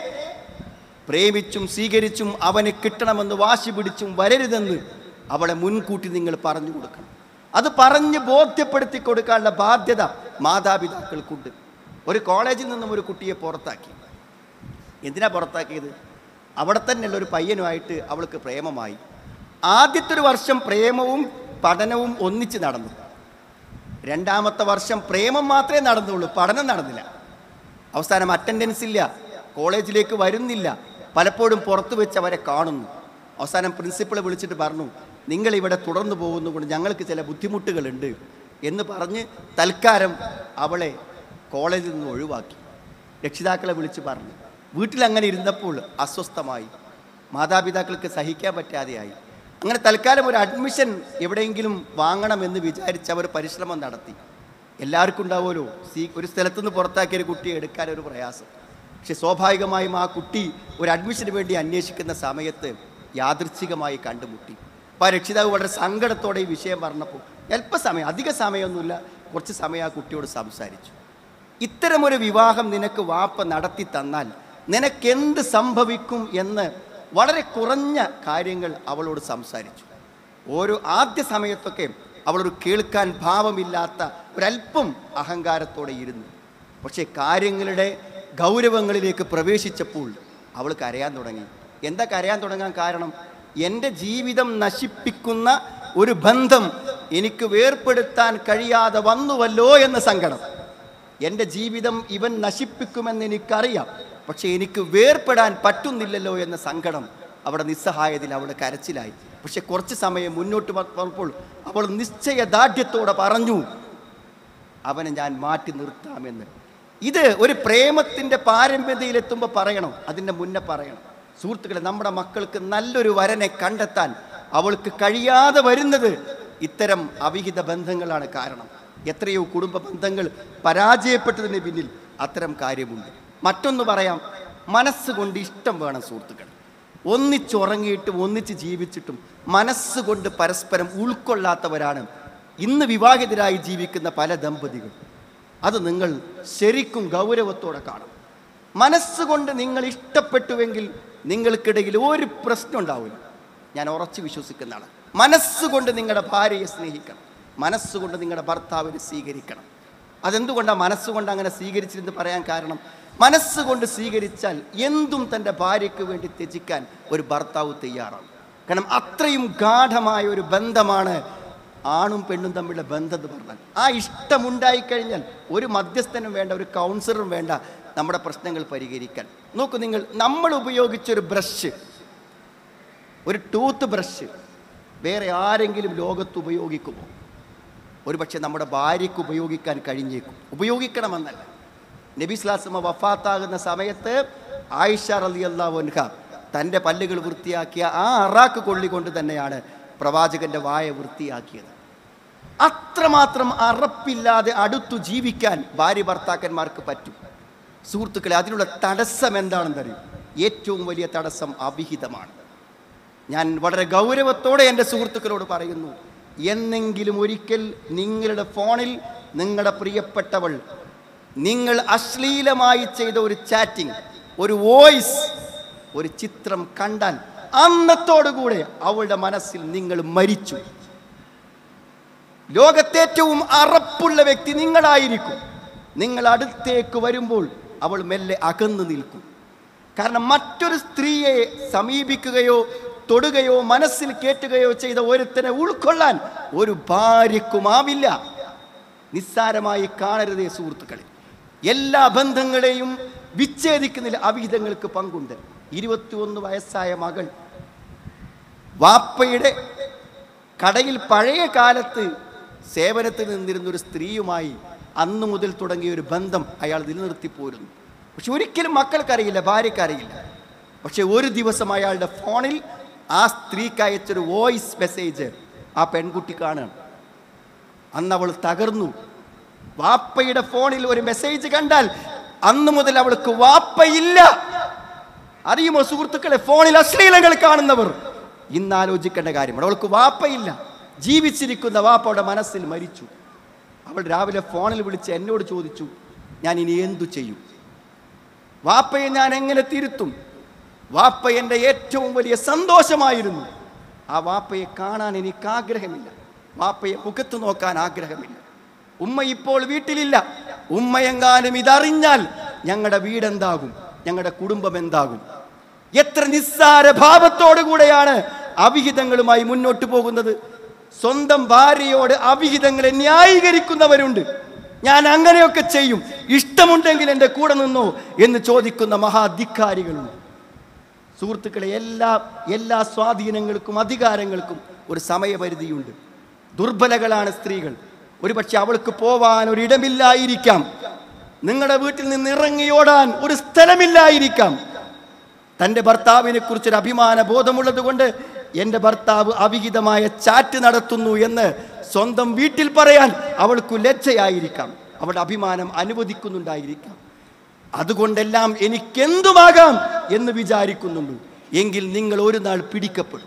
പ്രേമിച്ചും സ്വീകരിച്ചും അവന് കിട്ടണമെന്ന് വാശി പിടിച്ചും വരരുതെന്ന് അവളെ മുൻകൂട്ടി നിങ്ങൾ പറഞ്ഞു കൊടുക്കണം അത് പറഞ്ഞ് ബോധ്യപ്പെടുത്തി കൊടുക്കാനുള്ള ബാധ്യത മാതാപിതാക്കൾക്കുണ്ട് ഒരു കോളേജിൽ നിന്നും ഒരു കുട്ടിയെ പുറത്താക്കി എന്തിനാ പുറത്താക്കിയത് അവിടെ തന്നെയുള്ള ഒരു പയ്യനുമായിട്ട് അവൾക്ക് പ്രേമമായി ആദ്യത്തെ ഒരു വർഷം പ്രേമവും പഠനവും ഒന്നിച്ച് നടന്നു രണ്ടാമത്തെ വർഷം പ്രേമം മാത്രമേ നടന്നുള്ളൂ പഠനം നടന്നില്ല അവസാനം അറ്റൻഡൻസ് ഇല്ല കോളേജിലേക്ക് വരുന്നില്ല പലപ്പോഴും പുറത്തു വെച്ച് അവരെ കാണുന്നു അവസാനം പ്രിൻസിപ്പൾ വിളിച്ചിട്ട് പറഞ്ഞു നിങ്ങൾ ഇവിടെ തുടർന്നു പോകുന്നതുകൊണ്ട് ഞങ്ങൾക്ക് ചില ബുദ്ധിമുട്ടുകളുണ്ട് എന്ന് പറഞ്ഞ് തൽക്കാലം അവളെ കോളേജിൽ നിന്ന് ഒഴിവാക്കി രക്ഷിതാക്കളെ വിളിച്ച് പറഞ്ഞു വീട്ടിൽ അങ്ങനെ ഇരുന്നപ്പോൾ അസ്വസ്ഥമായി മാതാപിതാക്കൾക്ക് സഹിക്കാൻ പറ്റാതെയായി അങ്ങനെ തൽക്കാലം ഒരു അഡ്മിഷൻ എവിടെയെങ്കിലും വാങ്ങണമെന്ന് വിചാരിച്ച് അവർ പരിശ്രമം നടത്തി എല്ലാവർക്കും ഉണ്ടാവുമല്ലോ സീ ഒരു സ്ഥലത്തുനിന്ന് പുറത്താക്കിയ ഒരു കുട്ടിയെ എടുക്കാൻ ഒരു പ്രയാസം പക്ഷെ സ്വാഭാവികമായും ആ കുട്ടി ഒരു അഡ്മിഷന് വേണ്ടി അന്വേഷിക്കുന്ന സമയത്ത് യാദൃച്ഛികമായി കണ്ടുമുട്ടി അപ്പോൾ ആ രക്ഷിതാവ് വളരെ സങ്കടത്തോടെ ഈ വിഷയം പറഞ്ഞപ്പോൾ അല്പസമയം അധിക സമയമൊന്നുമില്ല കുറച്ച് സമയം ആ കുട്ടിയോട് സംസാരിച്ചു ഇത്തരമൊരു വിവാഹം നിനക്ക് വാപ്പ നടത്തി തന്നാൽ നിനക്കെന്ത് സംഭവിക്കും എന്ന് വളരെ കുറഞ്ഞ കാര്യങ്ങൾ അവളോട് സംസാരിച്ചു ഓരോ ആദ്യ സമയത്തൊക്കെ അവളൊരു കേൾക്കാൻ ഭാവമില്ലാത്ത ഒരല്പം അഹങ്കാരത്തോടെ ഇരുന്നു പക്ഷേ കാര്യങ്ങളുടെ ഗൗരവങ്ങളിലേക്ക് പ്രവേശിച്ചപ്പോൾ അവൾ കരയാൻ തുടങ്ങി എന്താ കരയാൻ തുടങ്ങാൻ കാരണം എൻ്റെ ജീവിതം നശിപ്പിക്കുന്ന ഒരു ബന്ധം എനിക്ക് വേർപ്പെടുത്താൻ കഴിയാതെ വന്നുവല്ലോ എന്ന സങ്കടം എൻ്റെ ജീവിതം ഇവൻ നശിപ്പിക്കുമെന്ന് എനിക്കറിയാം പക്ഷേ എനിക്ക് വേർപ്പെടാൻ പറ്റുന്നില്ലല്ലോ എന്ന സങ്കടം അവിടെ നിസ്സഹായതയിൽ അവൾ കരച്ചിലായി പക്ഷെ കുറച്ച് സമയം മുന്നോട്ട് വ- വന്നപ്പോൾ അവൾ നിശ്ചയദാർഢ്യത്തോടെ പറഞ്ഞു അവനെ ഞാൻ മാറ്റി നിർത്താമെന്ന് ഇത് ഒരു പ്രേമത്തിൻ്റെ പാരമ്പര്യതയിലെത്തുമ്പോൾ പറയണം അതിൻ്റെ മുന്നേ പറയണം സുഹൃത്തുക്കളെ നമ്മുടെ മക്കൾക്ക് നല്ലൊരു വരനെ കണ്ടെത്താൻ അവൾക്ക് കഴിയാതെ വരുന്നത് ഇത്തരം അവിഹിത ബന്ധങ്ങളാണ് കാരണം എത്രയോ കുടുംബ ബന്ധങ്ങൾ പരാജയപ്പെട്ടതിന് പിന്നിൽ അത്തരം കാര്യമുണ്ട് മറ്റൊന്ന് പറയാം മനസ്സുകൊണ്ട് ഇഷ്ടം വേണം സുഹൃത്തുക്കൾ ഒന്നിച്ചുറങ്ങിയിട്ടും ഒന്നിച്ച് ജീവിച്ചിട്ടും മനസ്സുകൊണ്ട് പരസ്പരം ഉൾക്കൊള്ളാത്തവരാണ് ഇന്ന് വിവാഹിതരായി ജീവിക്കുന്ന പല ദമ്പതികൾ അത് നിങ്ങൾ ശരിക്കും ഗൗരവത്തോടെ കാണും മനസ്സുകൊണ്ട് നിങ്ങൾ ഇഷ്ടപ്പെട്ടുവെങ്കിൽ നിങ്ങൾക്കിടയിൽ ഒരു പ്രശ്നം ഉണ്ടാവില്ല ഞാൻ ഉറച്ചു വിശ്വസിക്കുന്നതാണ് മനസ്സുകൊണ്ട് നിങ്ങളുടെ ഭാര്യയെ സ്നേഹിക്കണം മനസ്സുകൊണ്ട് നിങ്ങളുടെ ഭർത്താവിനെ സ്വീകരിക്കണം അതെന്തുകൊണ്ടാണ് മനസ്സുകൊണ്ട് അങ്ങനെ സ്വീകരിച്ചിരുന്ന് പറയാൻ കാരണം മനസ്സുകൊണ്ട് സ്വീകരിച്ചാൽ എന്തും തൻ്റെ ഭാര്യയ്ക്ക് വേണ്ടി ത്യജിക്കാൻ ഒരു ഭർത്താവ് തയ്യാറാണ് കാരണം അത്രയും ഗാഠമായ ഒരു ബന്ധമാണ് ആണും പെണ്ണും തമ്മിലുള്ള ബന്ധം എന്ന് പറഞ്ഞാൽ ആ ഇഷ്ടമുണ്ടായിക്കഴിഞ്ഞാൽ ഒരു മധ്യസ്ഥനും വേണ്ട ഒരു കൗൺസിലറും വേണ്ട നമ്മുടെ പ്രശ്നങ്ങൾ പരിഹരിക്കാൻ നോക്കൂ നിങ്ങൾ നമ്മൾ ഉപയോഗിച്ചൊരു ബ്രഷ് ഒരു ടൂത്ത് ബ്രഷ് വേറെ ആരെങ്കിലും ലോകത്ത് ഉപയോഗിക്കുമോ ഒരുപക്ഷെ നമ്മുടെ ഭാര്യയ്ക്ക് ഉപയോഗിക്കാൻ കഴിഞ്ഞേക്കും ഉപയോഗിക്കണമെന്നല്ല നബി സ്ലാസമ വഫാത്താകുന്ന സമയത്ത് ആയിഷ റലി അൻഹ തൻ്റെ പല്ലുകൾ വൃത്തിയാക്കിയ ആ അറാക്ക് കൊള്ളിക്കൊണ്ട് തന്നെയാണ് പ്രവാചകന്റെ വായ വൃത്തിയാക്കിയത് അത്രമാത്രം അറപ്പില്ലാതെ അടുത്തു ജീവിക്കാൻ ഭാര്യ ഭർത്താക്കന്മാർക്ക് പറ്റും സുഹൃത്തുക്കളെ അതിനുള്ള തടസ്സം എന്താണെന്നറിയും ഏറ്റവും വലിയ തടസ്സം അവിഹിതമാണ് ഞാൻ വളരെ ഗൗരവത്തോടെ എൻ്റെ സുഹൃത്തുക്കളോട് പറയുന്നു എന്നെങ്കിലും ഒരിക്കൽ നിങ്ങളുടെ ഫോണിൽ നിങ്ങളുടെ പ്രിയപ്പെട്ടവൾ നിങ്ങൾ അശ്ലീലമായി ചെയ്ത ഒരു ചാറ്റിംഗ് ഒരു വോയിസ് ഒരു ചിത്രം കണ്ടാൽ അന്നത്തോടുകൂടെ അവളുടെ മനസ്സിൽ നിങ്ങൾ മരിച്ചു ലോകത്തേറ്റവും അറപ്പുള്ള വ്യക്തി നിങ്ങളായിരിക്കും നിങ്ങൾ അടുത്തേക്ക് വരുമ്പോൾ അവൾ മെല്ലെ അകന്നു നിൽക്കും കാരണം മറ്റൊരു സ്ത്രീയെ സമീപിക്കുകയോ തൊടുകയോ മനസ്സിൽ കേറ്റുകയോ ചെയ്ത ഒരുത്തനെ ഉൾക്കൊള്ളാൻ ഒരു ഭാര്യക്കുമാവില്ല നിസ്സാരമായി കാണരുതേ സുഹൃത്തുക്കളെ എല്ലാ ബന്ധങ്ങളെയും വിച്ഛേദിക്കുന്നതിൽ അവിഹിതങ്ങൾക്ക് പങ്കുണ്ട് ഇരുപത്തിയൊന്ന് വയസ്സായ മകൾ വാപ്പയുടെ കടയിൽ പഴയ കാലത്ത് സേവനത്തിൽ നിന്നിരുന്ന ഒരു സ്ത്രീയുമായി അന്നു മുതൽ തുടങ്ങിയ ഒരു ബന്ധം അയാൾ നിലനിർത്തി പോരുന്നു പക്ഷെ ഒരിക്കലും മക്കൾക്കറിയില്ല ഭാര്യക്കറിയില്ല പക്ഷെ ഒരു ദിവസം അയാളുടെ ഫോണിൽ ആ സ്ത്രീക്ക് അയച്ചൊരു വോയിസ് മെസ്സേജ് ആ പെൺകുട്ടി കാണുകയാണ് അന്ന് അവൾ തകർന്നു വാപ്പയുടെ ഫോണിൽ ഒരു മെസ്സേജ് കണ്ടാൽ അന്ന് മുതൽ അവൾക്ക് വാപ്പയില്ല അറിയുമോ സുഹൃത്തുക്കളെ ഫോണിൽ അശ്ലീലങ്ങൾ കാണുന്നവർ ഇന്ന് ആലോചിക്കേണ്ട കാര്യമാണ് അവൾക്ക് വാപ്പയില്ല ജീവിച്ചിരിക്കുന്ന വാപ്പയുടെ മനസ്സിൽ മരിച്ചു അവൾ രാവിലെ ഫോണിൽ വിളിച്ച് എന്നോട് ചോദിച്ചു ഞാൻ ഇനി എന്തു ചെയ്യും വാപ്പയെ ഞാൻ എങ്ങനെ തിരുത്തും വാപ്പ എൻ്റെ ഏറ്റവും വലിയ സന്തോഷമായിരുന്നു ആ വാപ്പയെ കാണാൻ എനിക്ക് ആഗ്രഹമില്ല വാപ്പയെ മുഖത്ത് നോക്കാൻ ആഗ്രഹമില്ല ഉമ്മ ഇപ്പോൾ വീട്ടിലില്ല ഉമ്മയെങ്ങാനും ഇതറിഞ്ഞാൽ ഞങ്ങളുടെ വീടെന്താകും ഞങ്ങളുടെ കുടുംബം എന്താകും എത്ര നിസ്സാര ഭാവത്തോടു കൂടെയാണ് അവിഹിതങ്ങളുമായി മുന്നോട്ട് പോകുന്നത് സ്വന്തം ഭാര്യയോട് അവിഹിതങ്ങളെ ന്യായീകരിക്കുന്നവരുണ്ട് ഞാൻ അങ്ങനെയൊക്കെ ചെയ്യും ഇഷ്ടമുണ്ടെങ്കിൽ എൻ്റെ കൂടെ നിന്നോ എന്ന് ചോദിക്കുന്ന മഹാധിക്കാരികളുണ്ട് സുഹൃത്തുക്കളെ എല്ലാ എല്ലാ സ്വാധീനങ്ങൾക്കും അധികാരങ്ങൾക്കും ഒരു സമയപരിധിയുണ്ട് ദുർബലകളാണ് സ്ത്രീകൾ ഒരുപക്ഷെ അവൾക്ക് പോവാൻ ഒരിടമില്ലായിരിക്കാം നിങ്ങളുടെ വീട്ടിൽ നിന്ന് ഇറങ്ങിയോടാൻ ഒരു സ്ഥലമില്ലായിരിക്കാം തൻ്റെ ഭർത്താവിനെ കുറിച്ചൊരു അഭിമാന ബോധമുള്ളത് കൊണ്ട് എൻ്റെ ഭർത്താവ് അവിഹിതമായ ചാറ്റ് നടത്തുന്നു എന്ന് സ്വന്തം വീട്ടിൽ പറയാൻ അവൾക്ക് ലജ്ജയായിരിക്കാം അവളുടെ അഭിമാനം അനുവദിക്കുന്നുണ്ടായിരിക്കാം അതുകൊണ്ടെല്ലാം എനിക്കെന്തുമാകാം എന്ന് വിചാരിക്കുന്നുള്ളൂ എങ്കിൽ നിങ്ങൾ ഒരു നാൾ പിടിക്കപ്പെടും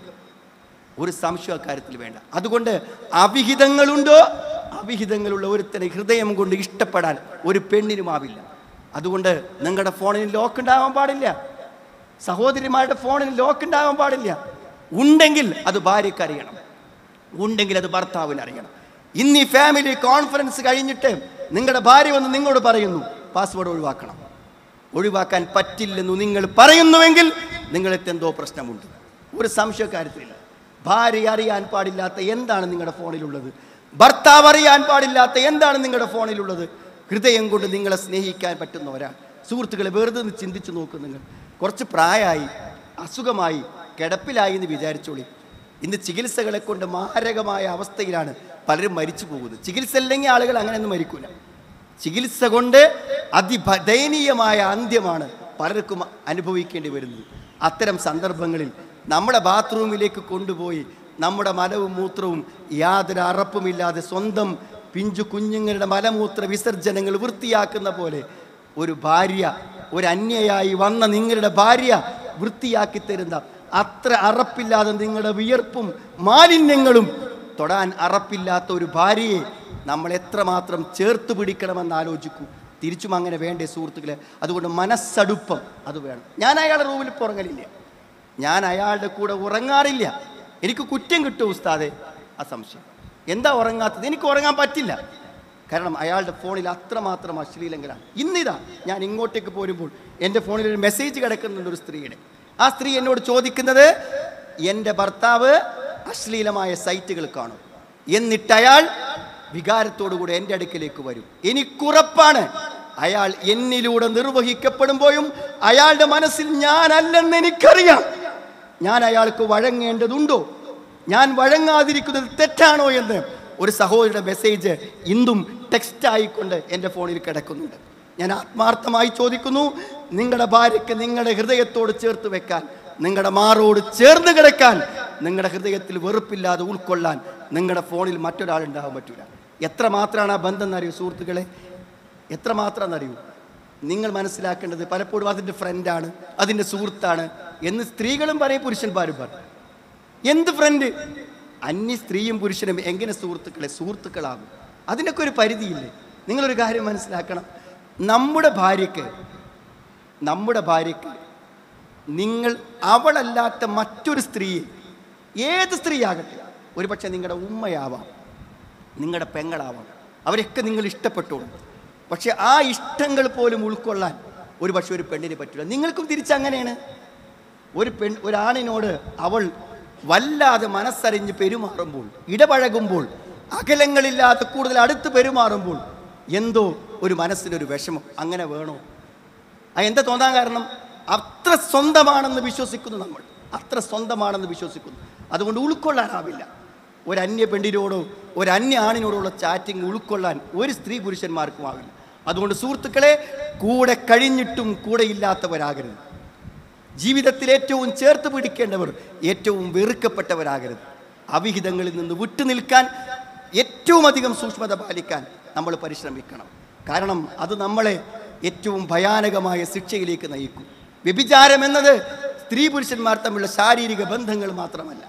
ഒരു സംശയ കാര്യത്തിൽ വേണ്ട അതുകൊണ്ട് അവിഹിതങ്ങളുണ്ടോ അവിഹിതങ്ങളുള്ള ഒരുത്തനെ ഹൃദയം കൊണ്ട് ഇഷ്ടപ്പെടാൻ ഒരു പെണ്ണിനുമാവില്ല അതുകൊണ്ട് നിങ്ങളുടെ ഫോണിൽ ലോക്ക് ഉണ്ടാവാൻ പാടില്ല സഹോദരിമാരുടെ ഫോണിൽ ലോക്ക് ഉണ്ടാവാൻ പാടില്ല ഉണ്ടെങ്കിൽ അത് ഭാര്യയ്ക്ക് അറിയണം ഉണ്ടെങ്കിൽ അത് ഭർത്താവിന് അറിയണം ഇന്ന് ഈ ഫാമിലി കോൺഫറൻസ് കഴിഞ്ഞിട്ട് നിങ്ങളുടെ ഭാര്യ വന്ന് നിങ്ങളോട് പറയുന്നു പാസ്വേഡ് ഒഴിവാക്കണം ഒഴിവാക്കാൻ പറ്റില്ലെന്ന് നിങ്ങൾ പറയുന്നുവെങ്കിൽ നിങ്ങൾക്ക് എന്തോ പ്രശ്നമുണ്ട് ഒരു സംശയ കാര്യത്തിലില്ല ഭാര്യ അറിയാൻ പാടില്ലാത്ത എന്താണ് നിങ്ങളുടെ ഫോണിലുള്ളത് ഭർത്താവ് അറിയാൻ പാടില്ലാത്ത എന്താണ് നിങ്ങളുടെ ഫോണിലുള്ളത് ഹൃദയം കൊണ്ട് നിങ്ങളെ സ്നേഹിക്കാൻ പറ്റുന്ന ഒരാൾ സുഹൃത്തുക്കളെ വെറുതെ ഒന്ന് ചിന്തിച്ചു നോക്കൂ നിങ്ങൾ കുറച്ച് പ്രായമായി അസുഖമായി കിടപ്പിലായി എന്ന് വിചാരിച്ചോളി ഇന്ന് ചികിത്സകളെ കൊണ്ട് മാരകമായ അവസ്ഥയിലാണ് പലരും മരിച്ചു പോകുന്നത് ചികിത്സ ഇല്ലെങ്കിൽ ആളുകൾ അങ്ങനെയൊന്നും മരിക്കൂല ചികിത്സ കൊണ്ട് അതിഭ ദയനീയമായ അന്ത്യമാണ് പലർക്കും അനുഭവിക്കേണ്ടി വരുന്നത് അത്തരം സന്ദർഭങ്ങളിൽ നമ്മുടെ ബാത്റൂമിലേക്ക് കൊണ്ടുപോയി നമ്മുടെ മലവും മൂത്രവും യാതൊരു അറപ്പുമില്ലാതെ സ്വന്തം പിഞ്ചു കുഞ്ഞുങ്ങളുടെ മലമൂത്ര വിസർജനങ്ങൾ വൃത്തിയാക്കുന്ന പോലെ ഒരു ഭാര്യ ഒരു അന്യയായി വന്ന നിങ്ങളുടെ ഭാര്യ വൃത്തിയാക്കി തരുന്ന അത്ര അറപ്പില്ലാതെ നിങ്ങളുടെ വിയർപ്പും മാലിന്യങ്ങളും തൊടാൻ അറപ്പില്ലാത്ത ഒരു ഭാര്യയെ നമ്മൾ എത്രമാത്രം ചേർത്ത് പിടിക്കണമെന്ന് ആലോചിക്കൂ തിരിച്ചും അങ്ങനെ വേണ്ടേ സുഹൃത്തുക്കളെ അതുകൊണ്ട് മനസ്സടുപ്പം അത് വേണം ഞാൻ അയാളുടെ റൂമിൽ പുറങ്ങലില്ല ഞാൻ അയാളുടെ കൂടെ ഉറങ്ങാറില്ല എനിക്ക് കുറ്റം കിട്ടും ഉസ്താദെ ആ സംശയം എന്താ ഉറങ്ങാത്തത് എനിക്ക് ഉറങ്ങാൻ പറ്റില്ല കാരണം അയാളുടെ ഫോണിൽ അത്രമാത്രം അശ്ലീലങ്ങളാണ് ഇന്നിതാ ഞാൻ ഇങ്ങോട്ടേക്ക് പോരുമ്പോൾ എൻ്റെ ഫോണിൽ ഒരു മെസ്സേജ് കിടക്കുന്നുണ്ട് ഒരു സ്ത്രീയുടെ ആ സ്ത്രീ എന്നോട് ചോദിക്കുന്നത് എൻ്റെ ഭർത്താവ് അശ്ലീലമായ സൈറ്റുകൾ കാണും എന്നിട്ട് അയാൾ വികാരത്തോടുകൂടി എൻ്റെ അടുക്കിലേക്ക് വരും എനിക്കുറപ്പാണ് അയാൾ എന്നിലൂടെ നിർവഹിക്കപ്പെടുമ്പോഴും അയാളുടെ മനസ്സിൽ ഞാനല്ലെന്ന് എനിക്കറിയാം ഞാൻ അയാൾക്ക് വഴങ്ങേണ്ടതുണ്ടോ ഞാൻ വഴങ്ങാതിരിക്കുന്നത് തെറ്റാണോ എന്ന് ഒരു സഹോദരിയുടെ മെസ്സേജ് ഇന്നും ടെക്സ്റ്റ് ആയിക്കൊണ്ട് എൻ്റെ ഫോണിൽ കിടക്കുന്നുണ്ട് ഞാൻ ആത്മാർത്ഥമായി ചോദിക്കുന്നു നിങ്ങളുടെ ഭാര്യയ്ക്ക് നിങ്ങളുടെ ഹൃദയത്തോട് ചേർത്ത് വെക്കാൻ നിങ്ങളുടെ മാറോട് ചേർന്ന് കിടക്കാൻ നിങ്ങളുടെ ഹൃദയത്തിൽ വെറുപ്പില്ലാതെ ഉൾക്കൊള്ളാൻ നിങ്ങളുടെ ഫോണിൽ മറ്റൊരാൾ ഉണ്ടാകാൻ പറ്റില്ല എത്ര മാത്രമാണ് ആ ബന്ധം എന്നറിയൂ സുഹൃത്തുക്കളെ എത്ര മാത്രമെന്നറിയൂ നിങ്ങൾ മനസ്സിലാക്കേണ്ടത് പലപ്പോഴും അതിൻ്റെ ഫ്രണ്ടാണ് അതിൻ്റെ സുഹൃത്താണ് എന്ന് സ്ത്രീകളും പറയും പുരുഷന്മാരും പറയും എന്ത് ഫ്രണ്ട് അന്യ സ്ത്രീയും പുരുഷനും എങ്ങനെ സുഹൃത്തുക്കളെ സുഹൃത്തുക്കളാകും അതിനൊക്കെ ഒരു പരിധിയില്ലേ നിങ്ങളൊരു കാര്യം മനസ്സിലാക്കണം നമ്മുടെ ഭാര്യയ്ക്ക് നമ്മുടെ ഭാര്യയ്ക്ക് നിങ്ങൾ അവളല്ലാത്ത മറ്റൊരു സ്ത്രീയെ ഏത് സ്ത്രീയാകട്ടെ ഒരുപക്ഷെ നിങ്ങളുടെ ഉമ്മയാവാം നിങ്ങളുടെ പെങ്ങളാവാം അവരൊക്കെ നിങ്ങൾ ഇഷ്ടപ്പെട്ടോളും പക്ഷെ ആ ഇഷ്ടങ്ങൾ പോലും ഉൾക്കൊള്ളാൻ ഒരു പക്ഷേ ഒരു പെണ്ണിന് പറ്റില്ല നിങ്ങൾക്കും തിരിച്ചങ്ങനെയാണ് ഒരു പെൺ ഒരാണിനോട് അവൾ വല്ലാതെ മനസ്സറിഞ്ഞ് പെരുമാറുമ്പോൾ ഇടപഴകുമ്പോൾ അകലങ്ങളില്ലാതെ കൂടുതൽ അടുത്ത് പെരുമാറുമ്പോൾ എന്തോ ഒരു മനസ്സിനൊരു വിഷമം അങ്ങനെ വേണോ ആ എന്താ തോന്നാൻ കാരണം അത്ര സ്വന്തമാണെന്ന് വിശ്വസിക്കുന്നു നമ്മൾ അത്ര സ്വന്തമാണെന്ന് വിശ്വസിക്കുന്നു അതുകൊണ്ട് ഉൾക്കൊള്ളാനാവില്ല ഒരു അന്യ പെണ്ണിനോടോ ഒരു അന്യ ആണിനോടുള്ള ചാറ്റിംഗ് ഉൾക്കൊള്ളാൻ ഒരു സ്ത്രീ പുരുഷന്മാർക്കും ആവില്ല അതുകൊണ്ട് സുഹൃത്തുക്കളെ കൂടെ കഴിഞ്ഞിട്ടും കൂടെ ഇല്ലാത്തവരാകരുത് ജീവിതത്തിൽ ഏറ്റവും ചേർത്ത് പിടിക്കേണ്ടവർ ഏറ്റവും വെറുക്കപ്പെട്ടവരാകരുത് അവിഹിതങ്ങളിൽ നിന്ന് വിട്ടുനിൽക്കാൻ ഏറ്റവും അധികം സൂക്ഷ്മത പാലിക്കാൻ നമ്മൾ പരിശ്രമിക്കണം കാരണം അത് നമ്മളെ ഏറ്റവും ഭയാനകമായ ശിക്ഷയിലേക്ക് നയിക്കും വ്യഭിചാരം എന്നത് സ്ത്രീ പുരുഷന്മാർ തമ്മിലുള്ള ശാരീരിക ബന്ധങ്ങൾ മാത്രമല്ല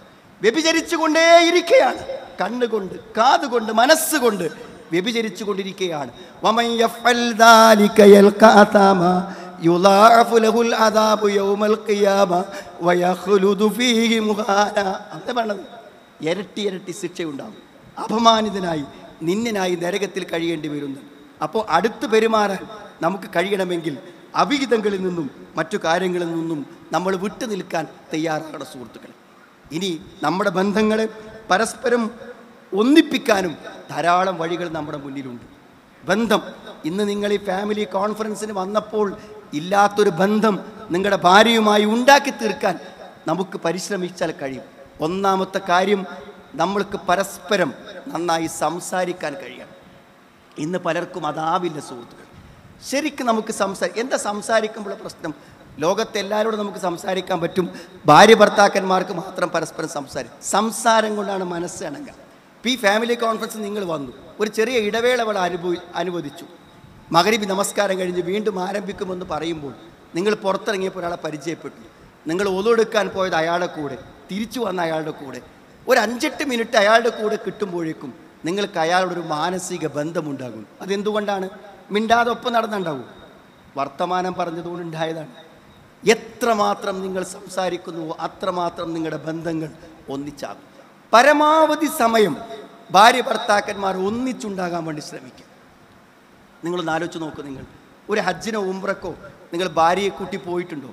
വ്യഭിചരിച്ചുകൊണ്ടേയിരിക്കുകയാണ് കണ്ണുകൊണ്ട് കാതുകൊണ്ട് മനസ്സുകൊണ്ട് വ്യഭിചരിച്ചു കൊണ്ടിരിക്കുകയാണ് വമൻ യഫ്അൽ ദാലിക യൽഖാ അതാമ യുളാഅഫു ലഹുൽ അദാബു യൗമൽ ഖിയാമ വയഖ്ലുദു ഫീഹി മുഹാന എന്താ പറഞ്ഞത് ഇരട്ടി ഇരട്ടി ശിക്ഷയുണ്ടാകും അപമാനിതനായി നിന്നനായി നരകത്തിൽ കഴിയേണ്ടി വരുന്നു അപ്പോൾ അടുത്ത് പെരുമാറാൻ നമുക്ക് കഴിയണമെങ്കിൽ അവിഹിതങ്ങളിൽ നിന്നും മറ്റു കാര്യങ്ങളിൽ നിന്നും നമ്മൾ വിട്ടു നിൽക്കാൻ തയ്യാറാകണം സുഹൃത്തുക്കളെ ഇനി നമ്മുടെ ബന്ധങ്ങളെ പരസ്പരം ഒന്നിപ്പിക്കാനും ധാരാളം വഴികൾ നമ്മുടെ മുന്നിലുണ്ട് ബന്ധം ഇന്ന് നിങ്ങൾ ഈ ഫാമിലി കോൺഫറൻസിന് വന്നപ്പോൾ ഇല്ലാത്തൊരു ബന്ധം നിങ്ങളുടെ ഭാര്യയുമായി ഉണ്ടാക്കി തീർക്കാൻ നമുക്ക് പരിശ്രമിച്ചാൽ കഴിയും ഒന്നാമത്തെ കാര്യം നമ്മൾക്ക് പരസ്പരം നന്നായി സംസാരിക്കാൻ കഴിയണം ഇന്ന് പലർക്കും അതാവില്ല സുഹൃത്തുക്കൾ ശരിക്കും നമുക്ക് സംസാ എന്താ സംസാരിക്കുമ്പോൾ പ്രശ്നം ലോകത്തെ എല്ലാവരോടും നമുക്ക് സംസാരിക്കാൻ പറ്റും ഭാര്യ ഭർത്താക്കന്മാർക്ക് മാത്രം പരസ്പരം സംസാരിക്കും സംസാരം കൊണ്ടാണ് മനസ്സ് ഇണങ്ങുക ഇപ്പം ഈ ഫാമിലി കോൺഫറൻസ് നിങ്ങൾ വന്നു ഒരു ചെറിയ ഇടവേള അവൾ അനുഭവി അനുവദിച്ചു മകരിബി നമസ്കാരം കഴിഞ്ഞ് വീണ്ടും ആരംഭിക്കുമെന്ന് പറയുമ്പോൾ നിങ്ങൾ പുറത്തിറങ്ങിയപ്പോൾ ഒരാളെ പരിചയപ്പെട്ടു നിങ്ങൾ ഒതെടുക്കാൻ പോയത് അയാളുടെ കൂടെ തിരിച്ചു വന്ന അയാളുടെ കൂടെ ഒരു അഞ്ചെട്ട് മിനിറ്റ് അയാളുടെ കൂടെ കിട്ടുമ്പോഴേക്കും നിങ്ങൾക്ക് അയാളോടൊരു മാനസിക ബന്ധമുണ്ടാകും അതെന്തുകൊണ്ടാണ് മിണ്ടാതെ ഒപ്പം നടന്നുണ്ടാവും വർത്തമാനം പറഞ്ഞതുകൊണ്ട് ഉണ്ടായതാണ് എത്രമാത്രം നിങ്ങൾ സംസാരിക്കുന്നുവോ അത്രമാത്രം നിങ്ങളുടെ ബന്ധങ്ങൾ ഒന്നിച്ചാകും പരമാവധി സമയം ഭാര്യ ഭർത്താക്കന്മാർ ഒന്നിച്ചുണ്ടാകാൻ വേണ്ടി ശ്രമിക്കും നിങ്ങളൊന്ന് ആലോചിച്ച് നോക്കൂ നിങ്ങൾ ഒരു ഹജ്ജിനോ ഉംറക്കോ നിങ്ങൾ ഭാര്യയെ കൂട്ടി പോയിട്ടുണ്ടോ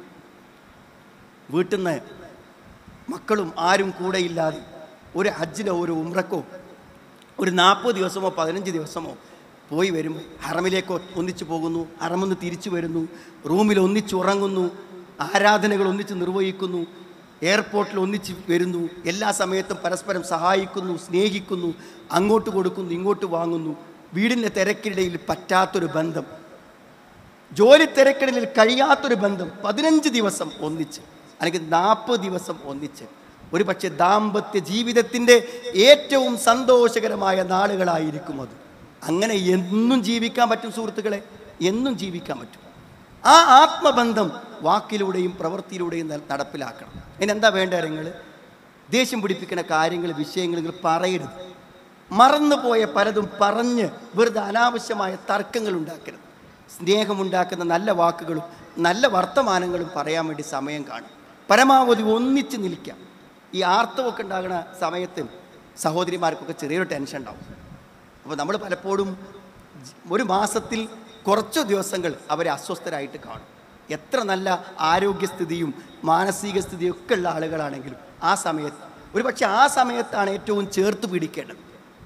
വീട്ടിൽ നിന്ന് മക്കളും ആരും കൂടെയില്ലാതെ ഒരു ഹജ്ജിനോ ഒരു ഉംറക്കോ ഒരു നാൽപ്പത് ദിവസമോ പതിനഞ്ച് ദിവസമോ പോയി വരുമ്പോൾ ഹറമിലേക്ക് ഒന്നിച്ചു പോകുന്നു ഹറമെന്ന് തിരിച്ചു വരുന്നു റൂമിൽ ഒന്നിച്ച് ഉറങ്ങുന്നു ആരാധനകൾ ഒന്നിച്ച് നിർവഹിക്കുന്നു എയർപോർട്ടിൽ ഒന്നിച്ച് വരുന്നു എല്ലാ സമയത്തും പരസ്പരം സഹായിക്കുന്നു സ്നേഹിക്കുന്നു അങ്ങോട്ട് കൊടുക്കുന്നു ഇങ്ങോട്ട് വാങ്ങുന്നു വീടിൻ്റെ തിരക്കിനിടയിൽ പറ്റാത്തൊരു ബന്ധം ജോലി തിരക്കിടലിൽ കഴിയാത്തൊരു ബന്ധം പതിനഞ്ച് ദിവസം ഒന്നിച്ച് അല്ലെങ്കിൽ നാൽപ്പത് ദിവസം ഒന്നിച്ച് ഒരു പക്ഷേ ദാമ്പത്യ ജീവിതത്തിൻ്റെ ഏറ്റവും സന്തോഷകരമായ നാളുകളായിരിക്കും അത് അങ്ങനെ എന്നും ജീവിക്കാൻ പറ്റും സുഹൃത്തുക്കളെ എന്നും ജീവിക്കാൻ പറ്റും ആ ആത്മബന്ധം വാക്കിലൂടെയും പ്രവൃത്തിയിലൂടെയും ന- നടപ്പിലാക്കണം അതിനെന്താ വേണ്ട നിങ്ങൾ ദേഷ്യം പിടിപ്പിക്കുന്ന കാര്യങ്ങൾ വിഷയങ്ങൾ നിങ്ങൾ പറയരുത് മറന്നുപോയ പലതും പറഞ്ഞ് വെറുതെ അനാവശ്യമായ തർക്കങ്ങൾ ഉണ്ടാക്കരുത് സ്നേഹമുണ്ടാക്കുന്ന നല്ല വാക്കുകളും നല്ല വർത്തമാനങ്ങളും പറയാൻ വേണ്ടി സമയം കാണും പരമാവധി ഒന്നിച്ച് നിൽക്കാം ഈ ആർത്തവമൊക്കെ ഉണ്ടാകുന്ന സമയത്ത് സഹോദരിമാർക്കൊക്കെ ചെറിയൊരു ടെൻഷൻ ഉണ്ടാവും അപ്പോൾ നമ്മൾ പലപ്പോഴും ജി- ഒരു മാസത്തിൽ കുറച്ച് ദിവസങ്ങൾ അവരെ അസ്വസ്ഥരായിട്ട് കാണും എത്ര നല്ല ആരോഗ്യസ്ഥിതിയും മാനസിക സ്ഥിതിയും ഒക്കെ ഉള്ള ആളുകളാണെങ്കിലും ആ സമയത്ത് ഒരു പക്ഷേ ആ സമയത്താണ് ഏറ്റവും ചേർത്ത് പിടിക്കേണ്ടത്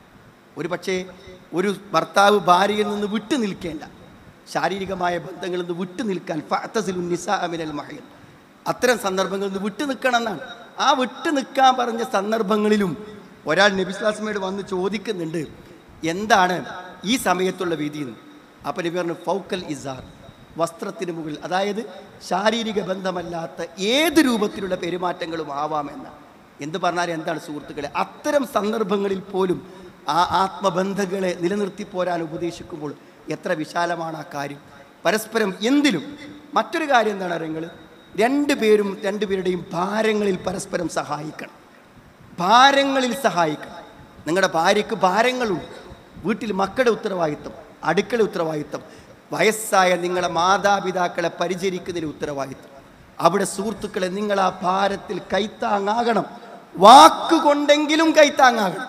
ഒരു പക്ഷേ ഒരു ഭർത്താവ് ഭാര്യയിൽ നിന്ന് വിട്ടു നിൽക്കേണ്ട ശാരീരികമായ ബന്ധങ്ങളിൽ നിന്ന് വിട്ടു നിൽക്കാൻ ഫഅ്തസിലു നിസാഅ മിനൽ മഹീദ്. അത്തരം സന്ദർഭങ്ങളിൽ നിന്ന് വിട്ടു നിൽക്കണം എന്നാണ് ആ വിട്ടു നിൽക്കാൻ പറഞ്ഞ സന്ദർഭങ്ങളിലും ഒരാൾ നബിസ്ലാസ്മയോട് വന്ന് ചോദിക്കുന്നുണ്ട് എന്താണ് ഈ സമയത്തുള്ള വിധി എന്ന് അപ്പം നബി പറഞ്ഞു ഫൗക്കൽ ഇസാർ വസ്ത്രത്തിന് മുകളിൽ അതായത് ശാരീരിക ബന്ധമല്ലാത്ത ഏത് രൂപത്തിലുള്ള പെരുമാറ്റങ്ങളും ആവാമെന്ന് എന്ത് പറഞ്ഞാൽ എന്താണ് സുഹൃത്തുക്കളെ അത്തരം സന്ദർഭങ്ങളിൽ പോലും ആ ആത്മബന്ധങ്ങളെ നിലനിർത്തി പോരാൻ ഉപദേശിക്കുമ്പോൾ എത്ര വിശാലമാണ് ആ കാര്യം പരസ്പരം എന്തിലും മറ്റൊരു കാര്യം എന്താണ് നിങ്ങൾ രണ്ടുപേരും രണ്ടുപേരുടെയും ഭാരങ്ങളിൽ പരസ്പരം സഹായിക്കണം ഭാരങ്ങളിൽ സഹായിക്കണം നിങ്ങളുടെ ഭാര്യയ്ക്ക് ഭാരങ്ങളുണ്ട് വീട്ടിൽ മക്കളുടെ ഉത്തരവാദിത്തം അടുക്കള ഉത്തരവാദിത്തം വയസ്സായ നിങ്ങളെ മാതാപിതാക്കളെ പരിചരിക്കുന്നതിന് ഉത്തരവാദിത്തം അവിടെ സുഹൃത്തുക്കളെ നിങ്ങൾ ആ ഭാരത്തിൽ കൈത്താങ്ങാകണം വാക്കുകൊണ്ടെങ്കിലും കൈത്താങ്ങാകണം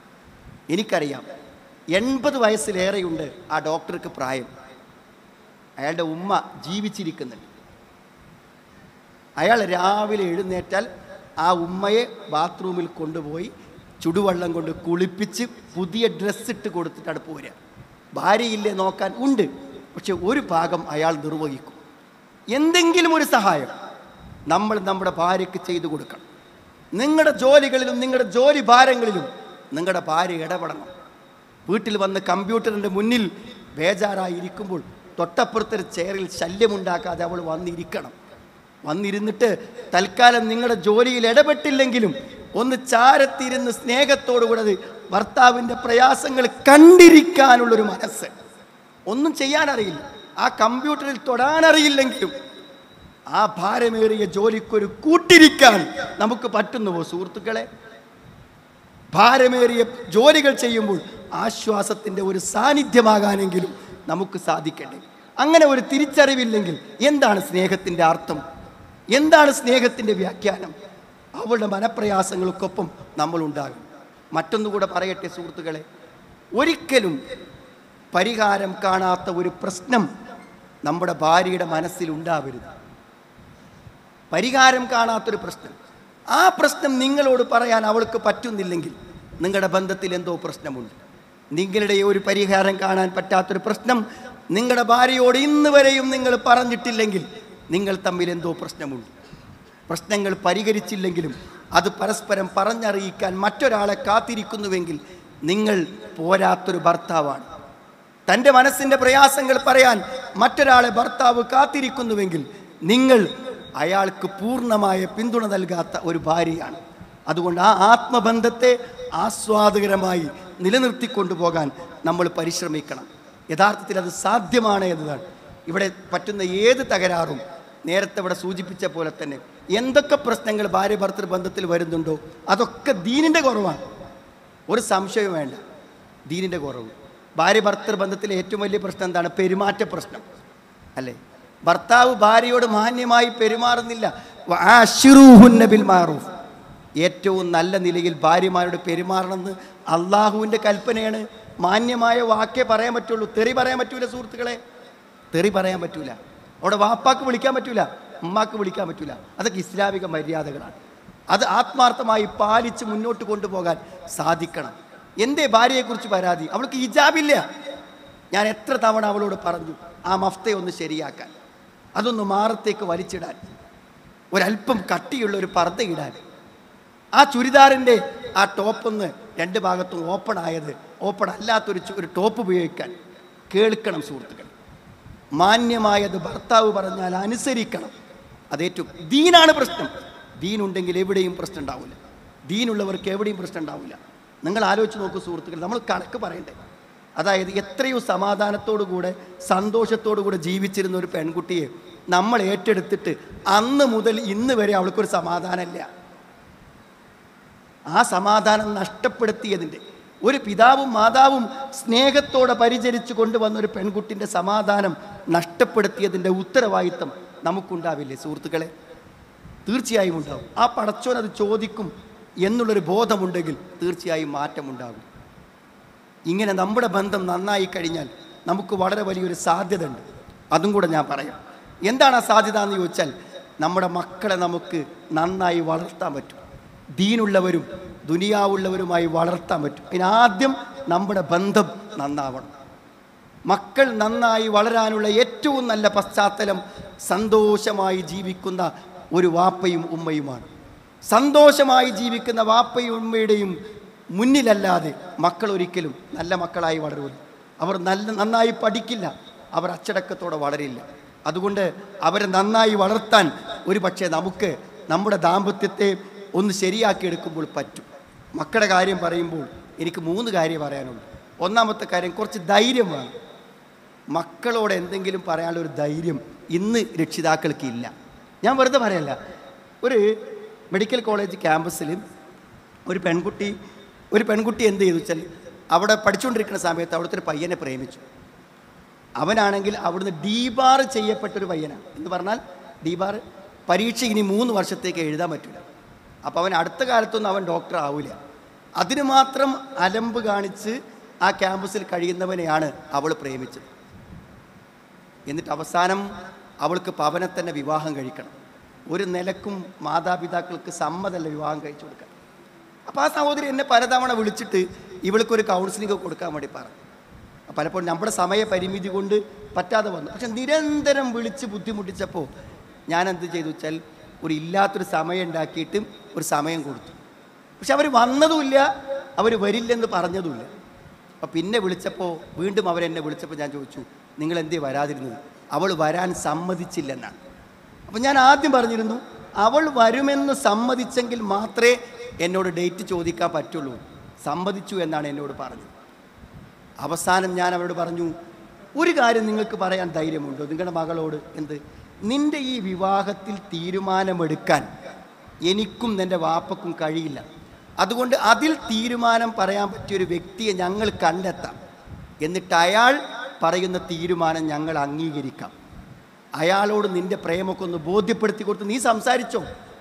എനിക്കറിയാം എൺപത് വയസ്സിലേറെയുണ്ട് ആ ഡോക്ടർക്ക് പ്രായം അയാളുടെ ഉമ്മ ജീവിച്ചിരിക്കുന്നുണ്ട് അയാൾ രാവിലെ എഴുന്നേറ്റാൽ ആ ഉമ്മയെ ബാത്റൂമിൽ കൊണ്ടുപോയി ചുടുവെള്ളം കൊണ്ട് കുളിപ്പിച്ച് പുതിയ ഡ്രസ്സ് ഇട്ട് കൊടുത്തിട്ടാണ് പോരുക ഭാര്യയില്ലേ നോക്കാൻ ഉണ്ട് പക്ഷെ ഒരു ഭാഗം അയാൾ നിർവഹിക്കും എന്തെങ്കിലും ഒരു സഹായം നമ്മൾ നമ്മുടെ ഭാര്യയ്ക്ക് ചെയ്തു കൊടുക്കണം നിങ്ങളുടെ ജോലികളിലും നിങ്ങളുടെ ജോലി ഭാരങ്ങളിലും നിങ്ങളുടെ ഭാര്യ ഇടപെടണം വീട്ടിൽ വന്ന് കമ്പ്യൂട്ടറിൻ്റെ മുന്നിൽ ബേജാറായിരിക്കുമ്പോൾ തൊട്ടപ്പുറത്തൊരു ചെയറിൽ ശല്യമുണ്ടാക്കാതെ അവൾ വന്നിരിക്കണം വന്നിരുന്നിട്ട് തൽക്കാലം നിങ്ങളുടെ ജോലിയിൽ ഇടപെട്ടില്ലെങ്കിലും ഒന്ന് ചാരത്തിരുന്ന് സ്നേഹത്തോടുകൂടെ അത് ഭർത്താവിൻ്റെ പ്രയാസങ്ങൾ കണ്ടിരിക്കാനുള്ളൊരു മനസ്സ് ഒന്നും ചെയ്യാനറിയില്ല ആ കമ്പ്യൂട്ടറിൽ തൊടാനറിയില്ലെങ്കിലും ആ ഭാരമേറിയ ജോലിക്കൊരു കൂട്ടിരിക്കാൻ നമുക്ക് പറ്റുന്നുവോ സുഹൃത്തുക്കളെ ഭാരമേറിയ ജോലികൾ ചെയ്യുമ്പോൾ ആശ്വാസത്തിൻ്റെ ഒരു സാന്നിധ്യമാകാനെങ്കിലും നമുക്ക് സാധിക്കട്ടെ അങ്ങനെ ഒരു തിരിച്ചറിവില്ലെങ്കിൽ എന്താണ് സ്നേഹത്തിൻ്റെ അർത്ഥം എന്താണ് സ്നേഹത്തിൻ്റെ വ്യാഖ്യാനം അവളുടെ മനപ്രയാസങ്ങൾക്കൊപ്പം നമ്മളുണ്ടാകും മറ്റൊന്നുകൂടെ പറയട്ടെ സുഹൃത്തുക്കളെ ഒരിക്കലും പരിഹാരം കാണാത്ത ഒരു പ്രശ്നം നമ്മുടെ ഭാര്യയുടെ മനസ്സിൽ ഉണ്ടാവരുത് പരിഹാരം കാണാത്തൊരു പ്രശ്നം ആ പ്രശ്നം നിങ്ങളോട് പറയാൻ അവൾക്ക് പറ്റുന്നില്ലെങ്കിൽ നിങ്ങളുടെ ബന്ധത്തിൽ എന്തോ പ്രശ്നമുണ്ട് നിങ്ങളുടെ ഒരു പരിഹാരം കാണാൻ പറ്റാത്തൊരു പ്രശ്നം നിങ്ങളുടെ ഭാര്യയോട് ഇന്ന് വരെയും നിങ്ങൾ പറഞ്ഞിട്ടില്ലെങ്കിൽ നിങ്ങൾ തമ്മിൽ എന്തോ പ്രശ്നമുണ്ട് പ്രശ്നങ്ങൾ പരിഹരിച്ചില്ലെങ്കിലും അത് പരസ്പരം പറഞ്ഞറിയിക്കാൻ മറ്റൊരാളെ കാത്തിരിക്കുന്നുവെങ്കിൽ നിങ്ങൾ പോരാത്തൊരു ഭർത്താവാണ് തൻ്റെ മനസ്സിൻ്റെ പ്രയാസങ്ങൾ പറയാൻ മറ്റൊരാളെ ഭർത്താവ് കാത്തിരിക്കുന്നുവെങ്കിൽ നിങ്ങൾ അയാൾക്ക് പൂർണ്ണമായ പിന്തുണ നൽകാത്ത ഒരു ഭാര്യയാണ് അതുകൊണ്ട് ആ ആത്മബന്ധത്തെ ആസ്വാദകരമായി നിലനിർത്തിക്കൊണ്ടുപോകാൻ നമ്മൾ പരിശ്രമിക്കണം യഥാർത്ഥത്തിൽ അത് സാധ്യമാണ് എന്നതാണ് ഇവിടെ പറ്റുന്ന ഏത് തകരാറും നേരത്തെ ഇവിടെ സൂചിപ്പിച്ച പോലെ തന്നെ എന്തൊക്കെ പ്രശ്നങ്ങൾ ഭാര്യ ഭർത്തൃ ബന്ധത്തിൽ വരുന്നുണ്ടോ അതൊക്കെ ദീനിൻ്റെ കുറവാണ് ഒരു സംശയവും വേണ്ട ദീനിൻ്റെ കുറവ് ഭാര്യ ഭർത്തൃ ബന്ധത്തിലെ ഏറ്റവും വലിയ പ്രശ്നം എന്താണ് പെരുമാറ്റ പ്രശ്നം അല്ലേ ഭർത്താവ് ഭാര്യയോട് മാന്യമായി പെരുമാറുന്നില്ല വആശിറൂഹുന്ന ബിൽ മാറൂഫ് ഏറ്റവും നല്ല നിലയിൽ ഭാര്യമാരോട് പെരുമാറണമെന്ന് അള്ളാഹുവിൻ്റെ കൽപ്പനയാണ് മാന്യമായ വാക്കേ പറയാൻ പറ്റുള്ളൂ തെറി പറയാൻ പറ്റൂല സുഹൃത്തുക്കളെ തെറി പറയാൻ പറ്റൂല അവിടെ വാപ്പാക്ക് വിളിക്കാൻ പറ്റൂല ഉമ്മാക്ക് വിളിക്കാൻ പറ്റൂല അതൊക്കെ ഇസ്ലാമിക മര്യാദകളാണ് അത് ആത്മാർത്ഥമായി പാലിച്ച് മുന്നോട്ട് കൊണ്ടുപോകാൻ സാധിക്കണം എന്തേ ഭാര്യയെക്കുറിച്ച് പരാതി അവൾക്ക് ഹിജാബില്ല ഞാൻ എത്ര തവണ അവളോട് പറഞ്ഞു ആ മഫ്തയെ ഒന്ന് ശരിയാക്കാൻ അതൊന്ന് മാറത്തേക്ക് വലിച്ചിടാൻ ഒരല്പം കട്ടിയുള്ള ഒരു പർദ്ദ ഇടാൻ ആ ചുരിദാറിൻ്റെ ആ ടോപ്പൊന്ന് രണ്ട് ഭാഗത്തും ഓപ്പൺ ആയത് ഓപ്പൺ അല്ലാത്തൊരു ചു- ഒരു ടോപ്പ് ഉപയോഗിക്കാൻ കേൾക്കണം സുഹൃത്തുക്കൾ മാന്യമായത് ഭർത്താവ് പറഞ്ഞാൽ അനുസരിക്കണം അതേറ്റവും ദീനാണ് പ്രശ്നം ദീനുണ്ടെങ്കിൽ എവിടെയും പ്രശ്നം ഉണ്ടാവില്ല ദീനുള്ളവർക്ക് എവിടെയും പ്രശ്നം ഉണ്ടാവില്ല നിങ്ങൾ ആലോചിച്ച് നോക്കൂ സുഹൃത്തുക്കൾ നമ്മൾ കണക്ക് പറയണ്ടേ അതായത് എത്രയോ സമാധാനത്തോടുകൂടെ സന്തോഷത്തോടുകൂടെ ജീവിച്ചിരുന്ന ഒരു പെൺകുട്ടിയെ നമ്മൾ ഏറ്റെടുത്തിട്ട് അന്ന് മുതൽ ഇന്ന് വരെ അവൾക്കൊരു സമാധാനമില്ല ആ സമാധാനം നഷ്ടപ്പെടുത്തിയതിൻ്റെ ഒരു പിതാവും മാതാവും സ്നേഹത്തോടെ പരിചരിച്ചു കൊണ്ടുവന്ന ഒരു പെൺകുട്ടിൻ്റെ സമാധാനം നഷ്ടപ്പെടുത്തിയതിൻ്റെ ഉത്തരവാദിത്തം നമുക്കുണ്ടാവില്ലേ സുഹൃത്തുക്കളെ തീർച്ചയായും ഉണ്ടാവും ആ പടച്ചോൻ അത് ചോദിക്കും എന്നുള്ളൊരു ബോധമുണ്ടെങ്കിൽ തീർച്ചയായും മാറ്റമുണ്ടാകും ഇങ്ങനെ നമ്മുടെ ബന്ധം നന്നായി കഴിഞ്ഞാൽ നമുക്ക് വളരെ വലിയൊരു സാധ്യത ഉണ്ട് അതും കൂടെ ഞാൻ പറയാം എന്താണ് ആ സാധ്യത എന്ന് ചോദിച്ചാൽ നമ്മുടെ മക്കളെ നമുക്ക് നന്നായി വളർത്താൻ പറ്റും ദീനുള്ളവരും ദുനിയാവുള്ളവരുമായി വളർത്താൻ പറ്റും അതിനാദ്യം നമ്മുടെ ബന്ധം നന്നാവണം മക്കൾ നന്നായി വളരാനുള്ള ഏറ്റവും നല്ല പശ്ചാത്തലം സന്തോഷമായി ജീവിക്കുന്ന ഒരു വാപ്പയും ഉമ്മയുമാണ് സന്തോഷമായി ജീവിക്കുന്ന വാപ്പയും ഉമ്മയുടെയും മുന്നിലല്ലാതെ മക്കൾ ഒരിക്കലും നല്ല മക്കളായി വളരുമല്ലോ അവർ നല്ല നന്നായി പഠിക്കില്ല അവർ അച്ചടക്കത്തോടെ വളരില്ല അതുകൊണ്ട് അവരെ നന്നായി വളർത്താൻ ഒരു പക്ഷേ നമുക്ക് നമ്മുടെ ദാമ്പത്യത്തെ ഒന്ന് ശരിയാക്കിയെടുക്കുമ്പോൾ പറ്റും മക്കളുടെ കാര്യം പറയുമ്പോൾ എനിക്ക് മൂന്ന് കാര്യം പറയാനുള്ളൂ ഒന്നാമത്തെ കാര്യം കുറച്ച് ധൈര്യം വേണം മക്കളോട് എന്തെങ്കിലും പറയാനുള്ള ഒരു ധൈര്യം ഇന്ന് രക്ഷിതാക്കൾക്ക് ഇല്ല ഞാൻ വെറുതെ പറയല്ല ഒരു മെഡിക്കൽ കോളേജ് ക്യാമ്പസിൽ ഒരു പെൺകുട്ടി ഒരു പെൺകുട്ടി എന്ത് ചെയ്തു വെച്ചാൽ അവിടെ പഠിച്ചുകൊണ്ടിരിക്കുന്ന സമയത്ത് അവിടുത്തെ ഒരു പയ്യനെ പ്രേമിച്ചു അവനാണെങ്കിൽ അവിടുന്ന് ഡീബാർ ചെയ്യപ്പെട്ട ഒരു പയ്യനാണ് എന്ന് പറഞ്ഞാൽ ഡീബാർ പരീക്ഷ ഇനി മൂന്ന് വർഷത്തേക്ക് എഴുതാൻ പറ്റില്ല അപ്പോൾ അവൻ അടുത്ത കാലത്തൊന്നും അവൻ ഡോക്ടർ ആവില്ല അതിന് മാത്രം അലമ്പ് കാണിച്ച് ആ ക്യാമ്പസിൽ കഴിയുന്നവനെയാണ് അവൾ പ്രേമിച്ചത് എന്നിട്ട് അവസാനം അവൾക്ക് പവനെ തന്നെ വിവാഹം കഴിക്കണം ഒരു നിലക്കും മാതാപിതാക്കൾക്ക് സമ്മതമല്ല വിവാഹം കഴിച്ചു കൊടുക്കാൻ അപ്പോൾ ആ സഹോദരി എന്നെ പലതവണ വിളിച്ചിട്ട് ഇവൾക്കൊരു കൗൺസിലിംഗ് കൊടുക്കാൻ വേണ്ടി പറഞ്ഞു പലപ്പോഴും നമ്മുടെ സമയ പരിമിതി കൊണ്ട് പറ്റാതെ വന്നു പക്ഷെ നിരന്തരം വിളിച്ച് ബുദ്ധിമുട്ടിച്ചപ്പോൾ ഞാൻ എന്ത് ചെയ്തു വെച്ചാൽ ഒരു ഇല്ലാത്തൊരു സമയം ഉണ്ടാക്കിയിട്ട് ഒരു സമയം കൊടുത്തു പക്ഷെ അവർ വന്നതുമില്ല അവർ വരില്ലെന്ന് പറഞ്ഞതുമില്ല അപ്പോൾ പിന്നെ വിളിച്ചപ്പോൾ വീണ്ടും അവരെന്നെ വിളിച്ചപ്പോൾ ഞാൻ ചോദിച്ചു നിങ്ങൾ എന്തേ വരാതിരുന്നത് അവൾ വരാൻ സമ്മതിച്ചില്ലെന്നാണ് അപ്പോൾ ഞാൻ ആദ്യം പറഞ്ഞിരുന്നു അവൾ വരുമെന്ന് സമ്മതിച്ചെങ്കിൽ മാത്രമേ എന്നോട് ഡേറ്റ് ചോദിക്കാൻ പറ്റുള്ളൂ സമ്മതിച്ചു എന്നാണ് എന്നോട് പറഞ്ഞത് അവസാനം ഞാൻ അവരോട് പറഞ്ഞു ഒരു കാര്യം നിങ്ങൾക്ക് പറയാൻ ധൈര്യമുണ്ടോ നിങ്ങളുടെ മകളോട് എന്ത് നിന്റെ ഈ വിവാഹത്തിൽ തീരുമാനമെടുക്കാൻ എനിക്കും നിൻ്റെ വാപ്പക്കും കഴിയില്ല അതുകൊണ്ട് അതിൽ തീരുമാനം പറയാൻ പറ്റിയൊരു വ്യക്തിയെ ഞങ്ങൾ കണ്ടെത്താം എന്നിട്ട് അയാൾ പറയുന്ന തീരുമാനം ഞങ്ങൾ അംഗീകരിക്കാം അയാളോട് നിന്റെ പ്രേമൊക്കെ ഒന്ന് ബോധ്യപ്പെടുത്തി കൊടുത്ത് നീ സംസാരിച്ചോ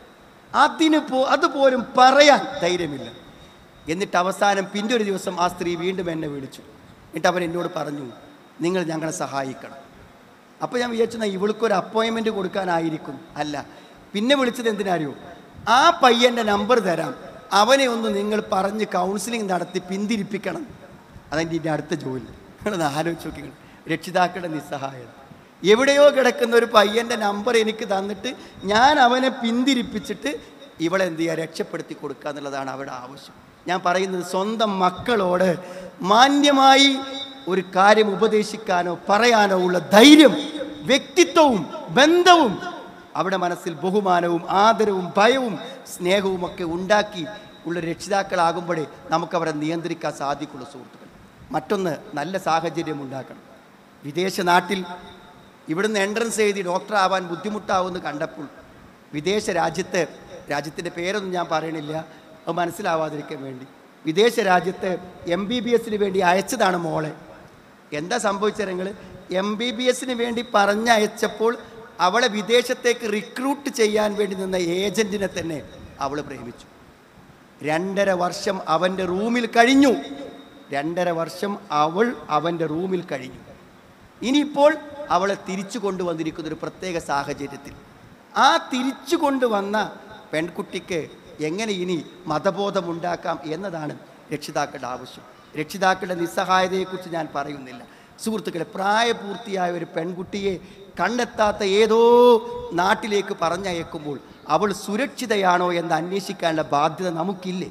അതിന് പോ അതുപോലും പറയാൻ ധൈര്യമില്ല എന്നിട്ട് അവസാനം പിന്നെ ഒരു ദിവസം ആ സ്ത്രീ വീണ്ടും എന്നെ വിളിച്ചു എന്നിട്ട് അവൻ എന്നോട് പറഞ്ഞു നിങ്ങൾ ഞങ്ങളെ സഹായിക്കണം അപ്പോൾ ഞാൻ വിചാരിച്ചു ഇവൾക്കൊരു അപ്പോയിൻമെൻറ്റ് കൊടുക്കാനായിരിക്കും അല്ല പിന്നെ വിളിച്ചത് എന്തിനാറിയോ ആ പയ്യൻ്റെ നമ്പർ തരാം അവനെ ഒന്ന് നിങ്ങൾ പറഞ്ഞ് കൗൺസിലിംഗ് നടത്തി പിന്തിരിപ്പിക്കണം അതെൻ്റെ ഇതിൻ്റെ അടുത്ത ജോലി നിങ്ങളൊന്ന് ആലോചിച്ച് നോക്കി രക്ഷിതാക്കളുടെ നിസ്സഹായത എവിടെയോ കിടക്കുന്ന ഒരു പയ്യൻ്റെ നമ്പർ എനിക്ക് തന്നിട്ട് ഞാൻ അവനെ പിന്തിരിപ്പിച്ചിട്ട് ഇവളെ എന്ത് ചെയ്യുക രക്ഷപ്പെടുത്തി കൊടുക്കുക എന്നുള്ളതാണ് അവരുടെ ആവശ്യം ഞാൻ പറയുന്നത് സ്വന്തം മക്കളോട് മാന്യമായി ഒരു കാര്യം ഉപദേശിക്കാനോ പറയാനോ ഉള്ള ധൈര്യം വ്യക്തിത്വവും ബന്ധവും അവിടെ മനസ്സിൽ ബഹുമാനവും ആദരവും ഭയവും സ്നേഹവും ഒക്കെ ഉണ്ടാക്കി ഉള്ള രക്ഷിതാക്കളാകുമ്പോഴേ നമുക്കവരെ നിയന്ത്രിക്കാൻ സാധിക്കുള്ളൂ സുഹൃത്തുക്കൾ മറ്റൊന്ന് നല്ല സാഹചര്യം ഉണ്ടാക്കണം വിദേശ നാട്ടിൽ ഇവിടുന്ന് എൻട്രൻസ് എഴുതി ഡോക്ടർ ആവാൻ ബുദ്ധിമുട്ടാവുമെന്ന് കണ്ടപ്പോൾ വിദേശ രാജ്യത്ത് രാജ്യത്തിൻ്റെ പേരൊന്നും ഞാൻ പറയണില്ല അത് മനസ്സിലാവാതിരിക്കാൻ വേണ്ടി വിദേശ രാജ്യത്ത് എം ബി ബി എസിന് വേണ്ടി അയച്ചതാണ് മോളെ എന്താ സംഭവിച്ചത് നിങ്ങൾ എം ബി ബി എസിന് വേണ്ടി പറഞ്ഞയച്ചപ്പോൾ അവളെ വിദേശത്തേക്ക് റിക്രൂട്ട് ചെയ്യാൻ വേണ്ടി നിന്ന ഏജൻറ്റിനെ തന്നെ അവൾ പ്രേമിച്ചു രണ്ടര വർഷം അവൻ്റെ റൂമിൽ കഴിഞ്ഞു രണ്ടര വർഷം അവൾ അവൻ്റെ റൂമിൽ കഴിഞ്ഞു ഇനിയിപ്പോൾ അവളെ തിരിച്ചു കൊണ്ടുവന്നിരിക്കുന്ന ഒരു പ്രത്യേക സാഹചര്യത്തിൽ ആ തിരിച്ചു കൊണ്ടുവന്ന പെൺകുട്ടിക്ക് എങ്ങനെ ഇനി മതബോധമുണ്ടാക്കാം എന്നതാണ് രക്ഷിതാക്കളുടെ ആവശ്യം രക്ഷിതാക്കളുടെ നിസ്സഹായതയെക്കുറിച്ച് ഞാൻ പറയുന്നില്ല സുഹൃത്തുക്കളെ പ്രായപൂർത്തിയായ ഒരു പെൺകുട്ടിയെ കണ്ടെത്താത്ത ഏതോ നാട്ടിലേക്ക് പറഞ്ഞയക്കുമ്പോൾ അവൾ സുരക്ഷിതയാണോ എന്ന് അന്വേഷിക്കാനുള്ള ബാധ്യത നമുക്കില്ലേ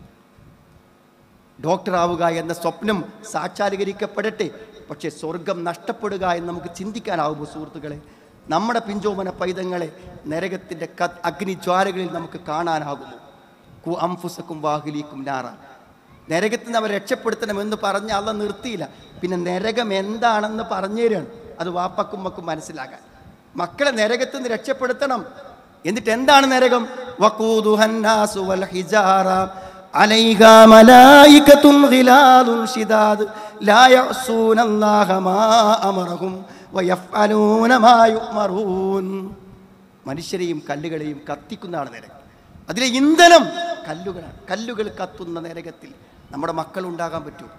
ഡോക്ടറാവുക എന്ന സ്വപ്നം സാക്ഷാത്കരിക്കപ്പെടട്ടെ പക്ഷേ സ്വർഗം നഷ്ടപ്പെടുക എന്ന് നമുക്ക് ചിന്തിക്കാനാവുമോ സുഹൃത്തുക്കളെ നമ്മുടെ പിഞ്ചോമന പൈതങ്ങളെ നരകത്തിൻ്റെ ക അഗ്നിജ്വാലകളിൽ നമുക്ക് കാണാനാകുമോ കു അംഫുസക്കും വാഹിലിക്കും നാറ നരകത്തിൽ നിന്ന് അവരെ രക്ഷപ്പെടുത്തണമെന്ന് പറഞ്ഞ് അല്ല നിർത്തിയില്ല പിന്നെ നരകം എന്താണെന്ന് പറഞ്ഞു തരികയാണ് അത് വാപ്പക്കും മക്കും മനസ്സിലാകാൻ മക്കളെ നരകത്തിൽ നിന്ന് രക്ഷപ്പെടുത്തണം എന്നിട്ട് എന്താണ് നരകം വഖൂദുഹന്നാസു വൽ ഹിജാറ عليها ملائكة غلال شداد لا يعصون الله ما أمرهم ويفعلون ما يؤمرون മനുഷ്യരെയും കല്ലുകളെയും കത്തിക്കുന്നതാണ് നരകം അതിലെ ഇന്ധനം കല്ലുകളാണ് കല്ലുകൾ കത്തുന്ന നരകത്തിൽ നമ്മുടെ മക്കൾ ഉണ്ടാകാൻ പറ്റുമോ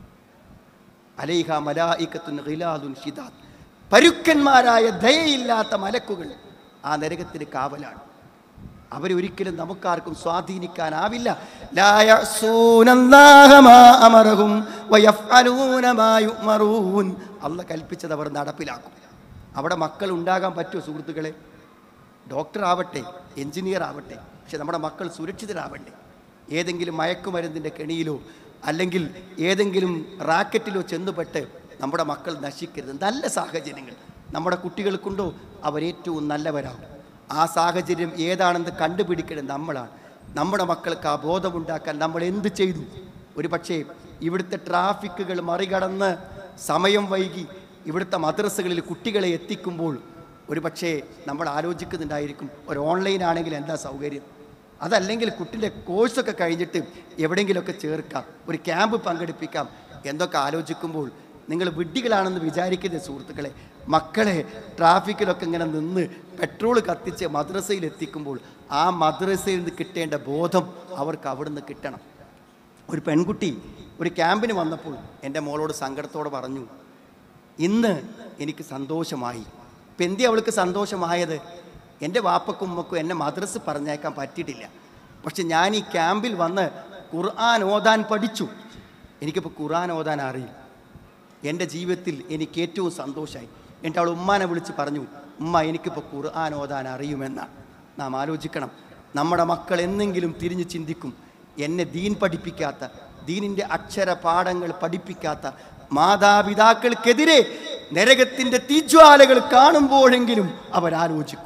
അലൈഹ മലായിക്കത്തുൻ ഖിലാദുൻ ഷിദാദ് പരുക്കന്മാരായ ദയയില്ലാത്ത മലക്കുകൾ ആ നരകത്തിന് കാവലാണ് അവരൊരിക്കലും നമുക്കാർക്കും സ്വാധീനിക്കാനാവില്ല ലാ യഅ്സൂനല്ലാഹ മാ അമറഹും വയഫ്അലൂന മാ യുഅ്മറൂൻ അല്ല കൽപ്പിച്ചത് അവർ നടപ്പിലാക്കും അവിടെ മക്കൾ ഉണ്ടാകാൻ പറ്റുമോ സുഹൃത്തുക്കളെ ഡോക്ടർ ആവട്ടെ എഞ്ചിനീയർ ആവട്ടെ പക്ഷെ നമ്മുടെ മക്കൾ സുരക്ഷിതരാവണ്ടേ ഏതെങ്കിലും മയക്കുമരുന്നിൻ്റെ കെണിയിലോ അല്ലെങ്കിൽ ഏതെങ്കിലും റാക്കറ്റിലോ ചെന്നുപെട്ട് നമ്മുടെ മക്കൾ നശിക്കരുത് നല്ല സാഹചര്യങ്ങൾ നമ്മുടെ കുട്ടികൾക്കുണ്ടോ അവരേറ്റവും നല്ലവരാകും ആ സാഹചര്യം ഏതാണെന്ന് കണ്ടുപിടിക്കേണ്ടത് നമ്മളാണ് നമ്മുടെ മക്കൾക്ക് ആ ബോധമുണ്ടാക്കാൻ നമ്മൾ എന്ത് ചെയ്തു ഒരു പക്ഷേ ഇവിടുത്തെ ട്രാഫിക്കുകൾ മറികടന്ന് സമയം വൈകി ഇവിടുത്തെ മദ്രസകളിൽ കുട്ടികളെ എത്തിക്കുമ്പോൾ ഒരു പക്ഷേ നമ്മൾ ആലോചിക്കുന്നുണ്ടായിരിക്കും ഒരു ഓൺലൈൻ ആണെങ്കിൽ എന്താ സൗകര്യം അതല്ലെങ്കിൽ കുട്ടിൻ്റെ കോഴ്സൊക്കെ കഴിഞ്ഞിട്ട് എവിടെയെങ്കിലുമൊക്കെ ചേർക്കാം ഒരു ക്യാമ്പ് പങ്കെടുപ്പിക്കാം എന്തൊക്കെ ആലോചിക്കുമ്പോൾ നിങ്ങൾ വിഡ്ഢികളാണെന്ന് വിചാരിക്കുന്ന സുഹൃത്തുക്കളെ മക്കളെ ട്രാഫിക്കിലൊക്കെ ഇങ്ങനെ നിന്ന് പെട്രോൾ കത്തിച്ച് മദ്രസയിൽ എത്തിക്കുമ്പോൾ ആ മദ്രസയിൽ നിന്ന് കിട്ടേണ്ട ബോധം അവർക്ക് അവിടുന്ന് കിട്ടണം ഒരു പെൺകുട്ടി ഒരു ക്യാമ്പിന് വന്നപ്പോൾ എൻ്റെ മോളോട് സങ്കടത്തോടെ പറഞ്ഞു ഇന്ന് എനിക്ക് സന്തോഷമായി ഇപ്പം എന്തേ അവൾക്ക് സന്തോഷമായത് എൻ്റെ വാപ്പക്കും ഉമ്മക്കും എന്നെ മദ്രസ് പറഞ്ഞേക്കാൻ പറ്റിയിട്ടില്ല പക്ഷെ ഞാൻ ഈ ക്യാമ്പിൽ വന്ന് ഖുർആൻ ഓതാൻ പഠിച്ചു എനിക്കിപ്പോൾ ഖുർആൻ ഓതാൻ അറിയും എൻ്റെ ജീവിതത്തിൽ എനിക്ക് ഏറ്റവും സന്തോഷമായി എൻ്റെ അവൾ ഉമ്മാനെ വിളിച്ച് പറഞ്ഞു ഉമ്മ എനിക്കിപ്പോൾ ഖുർആൻ ഓതാൻ അറിയുമെന്നാണ് നാം ആലോചിക്കണം നമ്മുടെ മക്കൾ എന്നെങ്കിലും തിരിഞ്ഞു ചിന്തിക്കും എന്നെ ദീൻ പഠിപ്പിക്കാത്ത ദീനിൻ്റെ അക്ഷര പാഠങ്ങൾ പഠിപ്പിക്കാത്ത മാതാപിതാക്കൾക്കെതിരെ നരകത്തിൻ്റെ തീജ്വാലകൾ കാണുമ്പോഴെങ്കിലും അവരാലോചിക്കും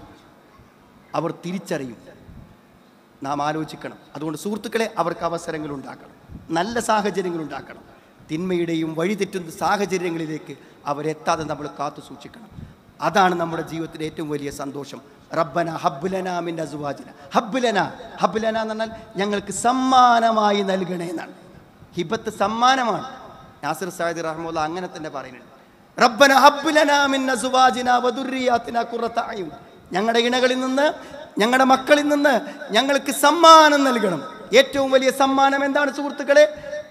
അവർ തിരിച്ചറിയും നാം ആലോചിക്കണം അതുകൊണ്ട് സുഹൃത്തുക്കളെ അവർക്ക് അവസരങ്ങൾ ഉണ്ടാക്കണം നല്ല സാഹചര്യങ്ങൾ ഉണ്ടാക്കണം തിന്മയുടെയും വഴിതെറ്റുന്ന സാഹചര്യങ്ങളിലേക്ക് അവരെത്താതെ നമ്മൾ കാത്തു സൂക്ഷിക്കണം അതാണ് നമ്മുടെ ജീവിതത്തിലെ ഏറ്റവും വലിയ സന്തോഷം റബ്ബന ഹബ്ബുലന മിൻ അസുവാജിന ഹബ്ബുലന ഹബ്ബുലന എന്ന് പറഞ്ഞാൽ ഞങ്ങൾക്ക് സമ്മാനമായി നൽകണേ എന്നാണ് ഹിബത്ത് സമ്മാനമാണ് നാസിർ സാഹിദ് റഹ്മുല്ല അങ്ങനെ തന്നെ പറയുന്നുണ്ട് റബ്ബന ഹബ്ബുലന മിൻ അസുവാജിന വദുർരിയാത്തിന ഖുറത അയുൻ ഞങ്ങളുടെ ഇണകളിൽ നിന്ന് ഞങ്ങളുടെ മക്കളിൽ നിന്ന് ഞങ്ങൾക്ക് സമ്മാനം നൽകണം ഏറ്റവും വലിയ സമ്മാനം എന്താണ് സുഹൃത്തുക്കളെ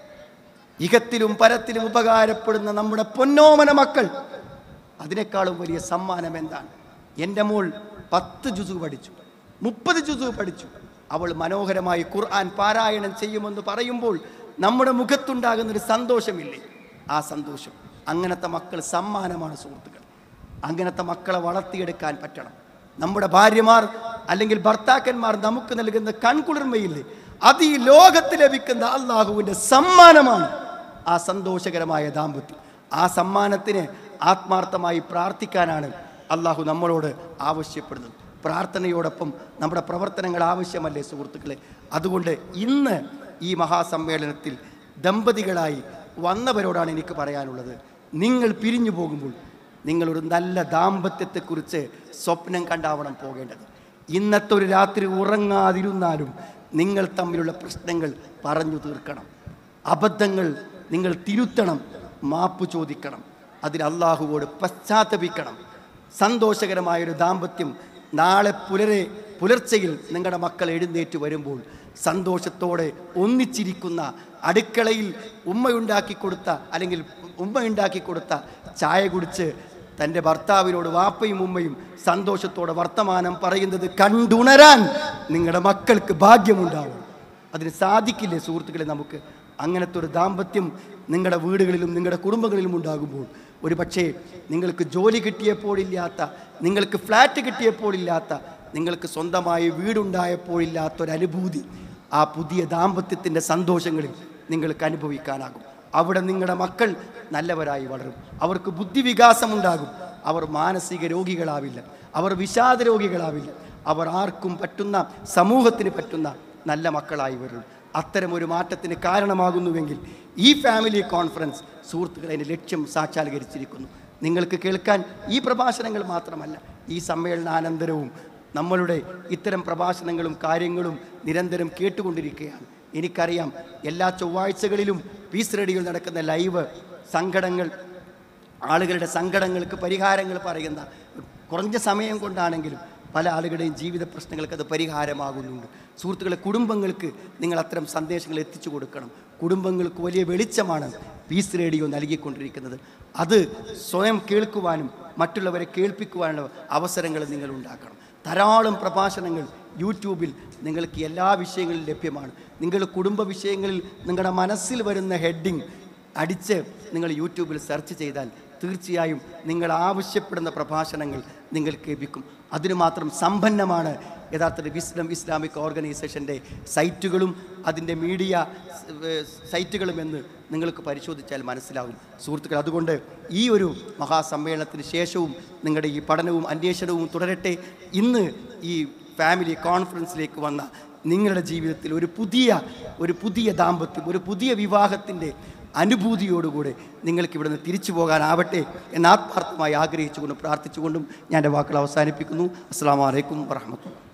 ഇഹത്തിലും പരത്തിലും ഉപകാരപ്പെടുന്ന നമ്മുടെ പൊന്നോമന മക്കൾ അതിനേക്കാളും വലിയ സമ്മാനം എന്താണ് എൻ്റെ മോൾ പത്ത് ജുസു പഠിച്ചു മുപ്പത് ജുസു പഠിച്ചു അവൾ മനോഹരമായി ഖുർആൻ പാരായണം ചെയ്യുമെന്ന് പറയുമ്പോൾ നമ്മുടെ മുഖത്തുണ്ടാകുന്നൊരു സന്തോഷമില്ലേ ആ സന്തോഷം അങ്ങനത്തെ മക്കൾ സമ്മാനമാണ് സുഹൃത്തുക്കൾ അങ്ങനത്തെ മക്കളെ വളർത്തിയെടുക്കാൻ പറ്റണം നമ്മുടെ ഭാര്യമാർ അല്ലെങ്കിൽ ഭർത്താക്കന്മാർ നമുക്ക് നൽകുന്ന കൺകുളിർമയില്ലേ അത് ഈ ലോകത്ത് ലഭിക്കുന്ന അള്ളാഹുവിൻ്റെ സമ്മാനമാണ് ആ സന്തോഷകരമായ ദാമ്പത്യം ആ സമ്മാനത്തിന് ആത്മാർത്ഥമായി പ്രാർത്ഥിക്കാനാണ് അള്ളാഹു നമ്മളോട് ആവശ്യപ്പെടുന്നത് പ്രാർത്ഥനയോടൊപ്പം നമ്മുടെ പ്രവർത്തനങ്ങൾ ആവശ്യമല്ലേ സുഹൃത്തുക്കളെ അതുകൊണ്ട് ഇന്ന് ഈ മഹാസമ്മേളനത്തിൽ ദമ്പതികളായി വന്നവരോടാണ് എനിക്ക് പറയാനുള്ളത് നിങ്ങൾ പിരിഞ്ഞു പോകുമ്പോൾ നിങ്ങളൊരു നല്ല ദാമ്പത്യത്തെക്കുറിച്ച് സ്വപ്നം കണ്ടാവണം പോകേണ്ടത് ഇന്നത്തെ ഒരു രാത്രി ഉറങ്ങാതിരുന്നാലും നിങ്ങൾ തമ്മിലുള്ള പ്രശ്നങ്ങൾ പറഞ്ഞു തീർക്കണം അബദ്ധങ്ങൾ നിങ്ങൾ തിരുത്തണം മാപ്പ് ചോദിക്കണം അതിന് അള്ളാഹുവോട് പശ്ചാത്തപിക്കണം സന്തോഷകരമായൊരു ദാമ്പത്യം നാളെ പുലരെ പുലർച്ചയിൽ നിങ്ങളുടെ മക്കൾ എഴുന്നേറ്റ് വരുമ്പോൾ സന്തോഷത്തോടെ ഒന്നിച്ചിരിക്കുന്ന അടുക്കളയിൽ ഉമ്മയുണ്ടാക്കി കൊടുത്ത അല്ലെങ്കിൽ ഉമ്മയുണ്ടാക്കി കൊടുത്ത ചായ കുടിച്ച് തൻ്റെ ഭർത്താവിനോട് വാപ്പയും ഉമ്മയും സന്തോഷത്തോടെ വർത്തമാനം പറയുന്നത് കണ്ടുണരാൻ നിങ്ങളുടെ മക്കൾക്ക് ഭാഗ്യമുണ്ടാവും അതിന് സാധിക്കില്ലേ സുഹൃത്തുക്കളെ നമുക്ക് അങ്ങനത്തെ ഒരു ദാമ്പത്യം നിങ്ങളുടെ വീടുകളിലും നിങ്ങളുടെ കുടുംബങ്ങളിലും ഉണ്ടാകുമ്പോൾ ഒരു പക്ഷേ നിങ്ങൾക്ക് ജോലി കിട്ടിയപ്പോഴില്ലാത്ത നിങ്ങൾക്ക് ഫ്ലാറ്റ് കിട്ടിയപ്പോഴില്ലാത്ത നിങ്ങൾക്ക് സ്വന്തമായി വീടുണ്ടായപ്പോഴില്ലാത്ത ഒരു അനുഭൂതി ആ പുതിയ ദാമ്പത്യത്തിൻ്റെ സന്തോഷങ്ങളിൽ നിങ്ങൾക്ക് അനുഭവിക്കാനാകും അവിടെ നിങ്ങളുടെ മക്കൾ നല്ലവരായി വളരും അവർക്ക് ബുദ്ധിവികാസമുണ്ടാകും അവർ മാനസിക രോഗികളാവില്ല അവർ വിഷാദ രോഗികളാവില്ല അവർ ആർക്കും പറ്റുന്ന സമൂഹത്തിന് പറ്റുന്ന നല്ല മക്കളായി വരും അത്തരമൊരു മാറ്റത്തിന് കാരണമാകുന്നുവെങ്കിൽ ഈ ഫാമിലി കോൺഫറൻസ് സുഹൃത്തുക്കളെ അതിൻ്റെ ലക്ഷ്യം സാക്ഷാത്കരിച്ചിരിക്കുന്നു നിങ്ങൾക്ക് കേൾക്കാൻ ഈ പ്രഭാഷണങ്ങൾ മാത്രമല്ല ഈ സമ്മേളനാനന്തരവും നമ്മളുടെ ഇത്തരം പ്രഭാഷണങ്ങളും കാര്യങ്ങളും നിരന്തരം കേട്ടുകൊണ്ടിരിക്കുകയാണ് എനിക്കറിയാം എല്ലാ ചൊവ്വാഴ്ചകളിലും പീസ് റേഡിയോയിൽ നടക്കുന്ന ലൈവ് സങ്കടങ്ങൾ ആളുകളുടെ സങ്കടങ്ങൾക്ക് പരിഹാരങ്ങൾ പറയുന്ന കുറഞ്ഞ സമയം കൊണ്ടാണെങ്കിലും പല ആളുകളുടെയും ജീവിത പ്രശ്നങ്ങൾക്ക് അത് പരിഹാരമാകുന്നുണ്ട് സുഹൃത്തുക്കളെ കുടുംബങ്ങൾക്ക് നിങ്ങൾ അത്തരം സന്ദേശങ്ങൾ എത്തിച്ചു കൊടുക്കണം കുടുംബങ്ങൾക്ക് വലിയ വെളിച്ചമാണ് പീസ് റേഡിയോ നൽകിക്കൊണ്ടിരിക്കുന്നത് അത് സ്വയം കേൾക്കുവാനും മറ്റുള്ളവരെ കേൾപ്പിക്കുവാനുള്ള അവസരങ്ങൾ നിങ്ങൾ ഉണ്ടാക്കണം ധാരാളം പ്രഭാഷണങ്ങൾ യൂട്യൂബിൽ നിങ്ങൾക്ക് എല്ലാ വിഷയങ്ങളും ലഭ്യമാണ് നിങ്ങൾ കുടുംബ വിഷയങ്ങളിൽ നിങ്ങളുടെ മനസ്സിൽ വരുന്ന ഹെഡിങ് അടിച്ച് നിങ്ങൾ യൂട്യൂബിൽ സെർച്ച് ചെയ്താൽ തീർച്ചയായും നിങ്ങൾ ആവശ്യപ്പെടുന്ന പ്രഭാഷണങ്ങൾ നിങ്ങൾക്ക് ലഭിക്കും അതിനു മാത്രം സമ്പന്നമാണ് യഥാർത്ഥത്തിൽ വിസ്ലം ഇസ്ലാമിക് ഓർഗനൈസേഷൻ്റെ സൈറ്റുകളും അതിൻ്റെ മീഡിയ സൈറ്റുകളും എന്ന് നിങ്ങൾക്ക് പരിശോധിച്ചാൽ മനസ്സിലാകും സുഹൃത്തുക്കൾ അതുകൊണ്ട് ഈ ഒരു മഹാസമ്മേളനത്തിന് ശേഷവും നിങ്ങളുടെ ഈ പഠനവും അന്വേഷണവും തുടരട്ടെ ഇന്ന് ഈ ഫാമിലി കോൺഫറൻസിലേക്ക് വന്ന നിങ്ങളുടെ ജീവിതത്തിൽ ഒരു പുതിയ ഒരു പുതിയ ദാമ്പത്യം ഒരു പുതിയ വിവാഹത്തിൻ്റെ അനുഭൂതിയോടുകൂടെ നിങ്ങൾക്ക് ഇവിടുന്ന് തിരിച്ചു പോകാനാവട്ടെ എന്ന് ആത്മാർത്ഥമായി ആഗ്രഹിച്ചുകൊണ്ടും പ്രാർത്ഥിച്ചുകൊണ്ടും ഞാൻ എൻ്റെ വാക്കുകൾ അവസാനിപ്പിക്കുന്നു അസ്സാം വലൈക്കും വാഹമത്തുള്ള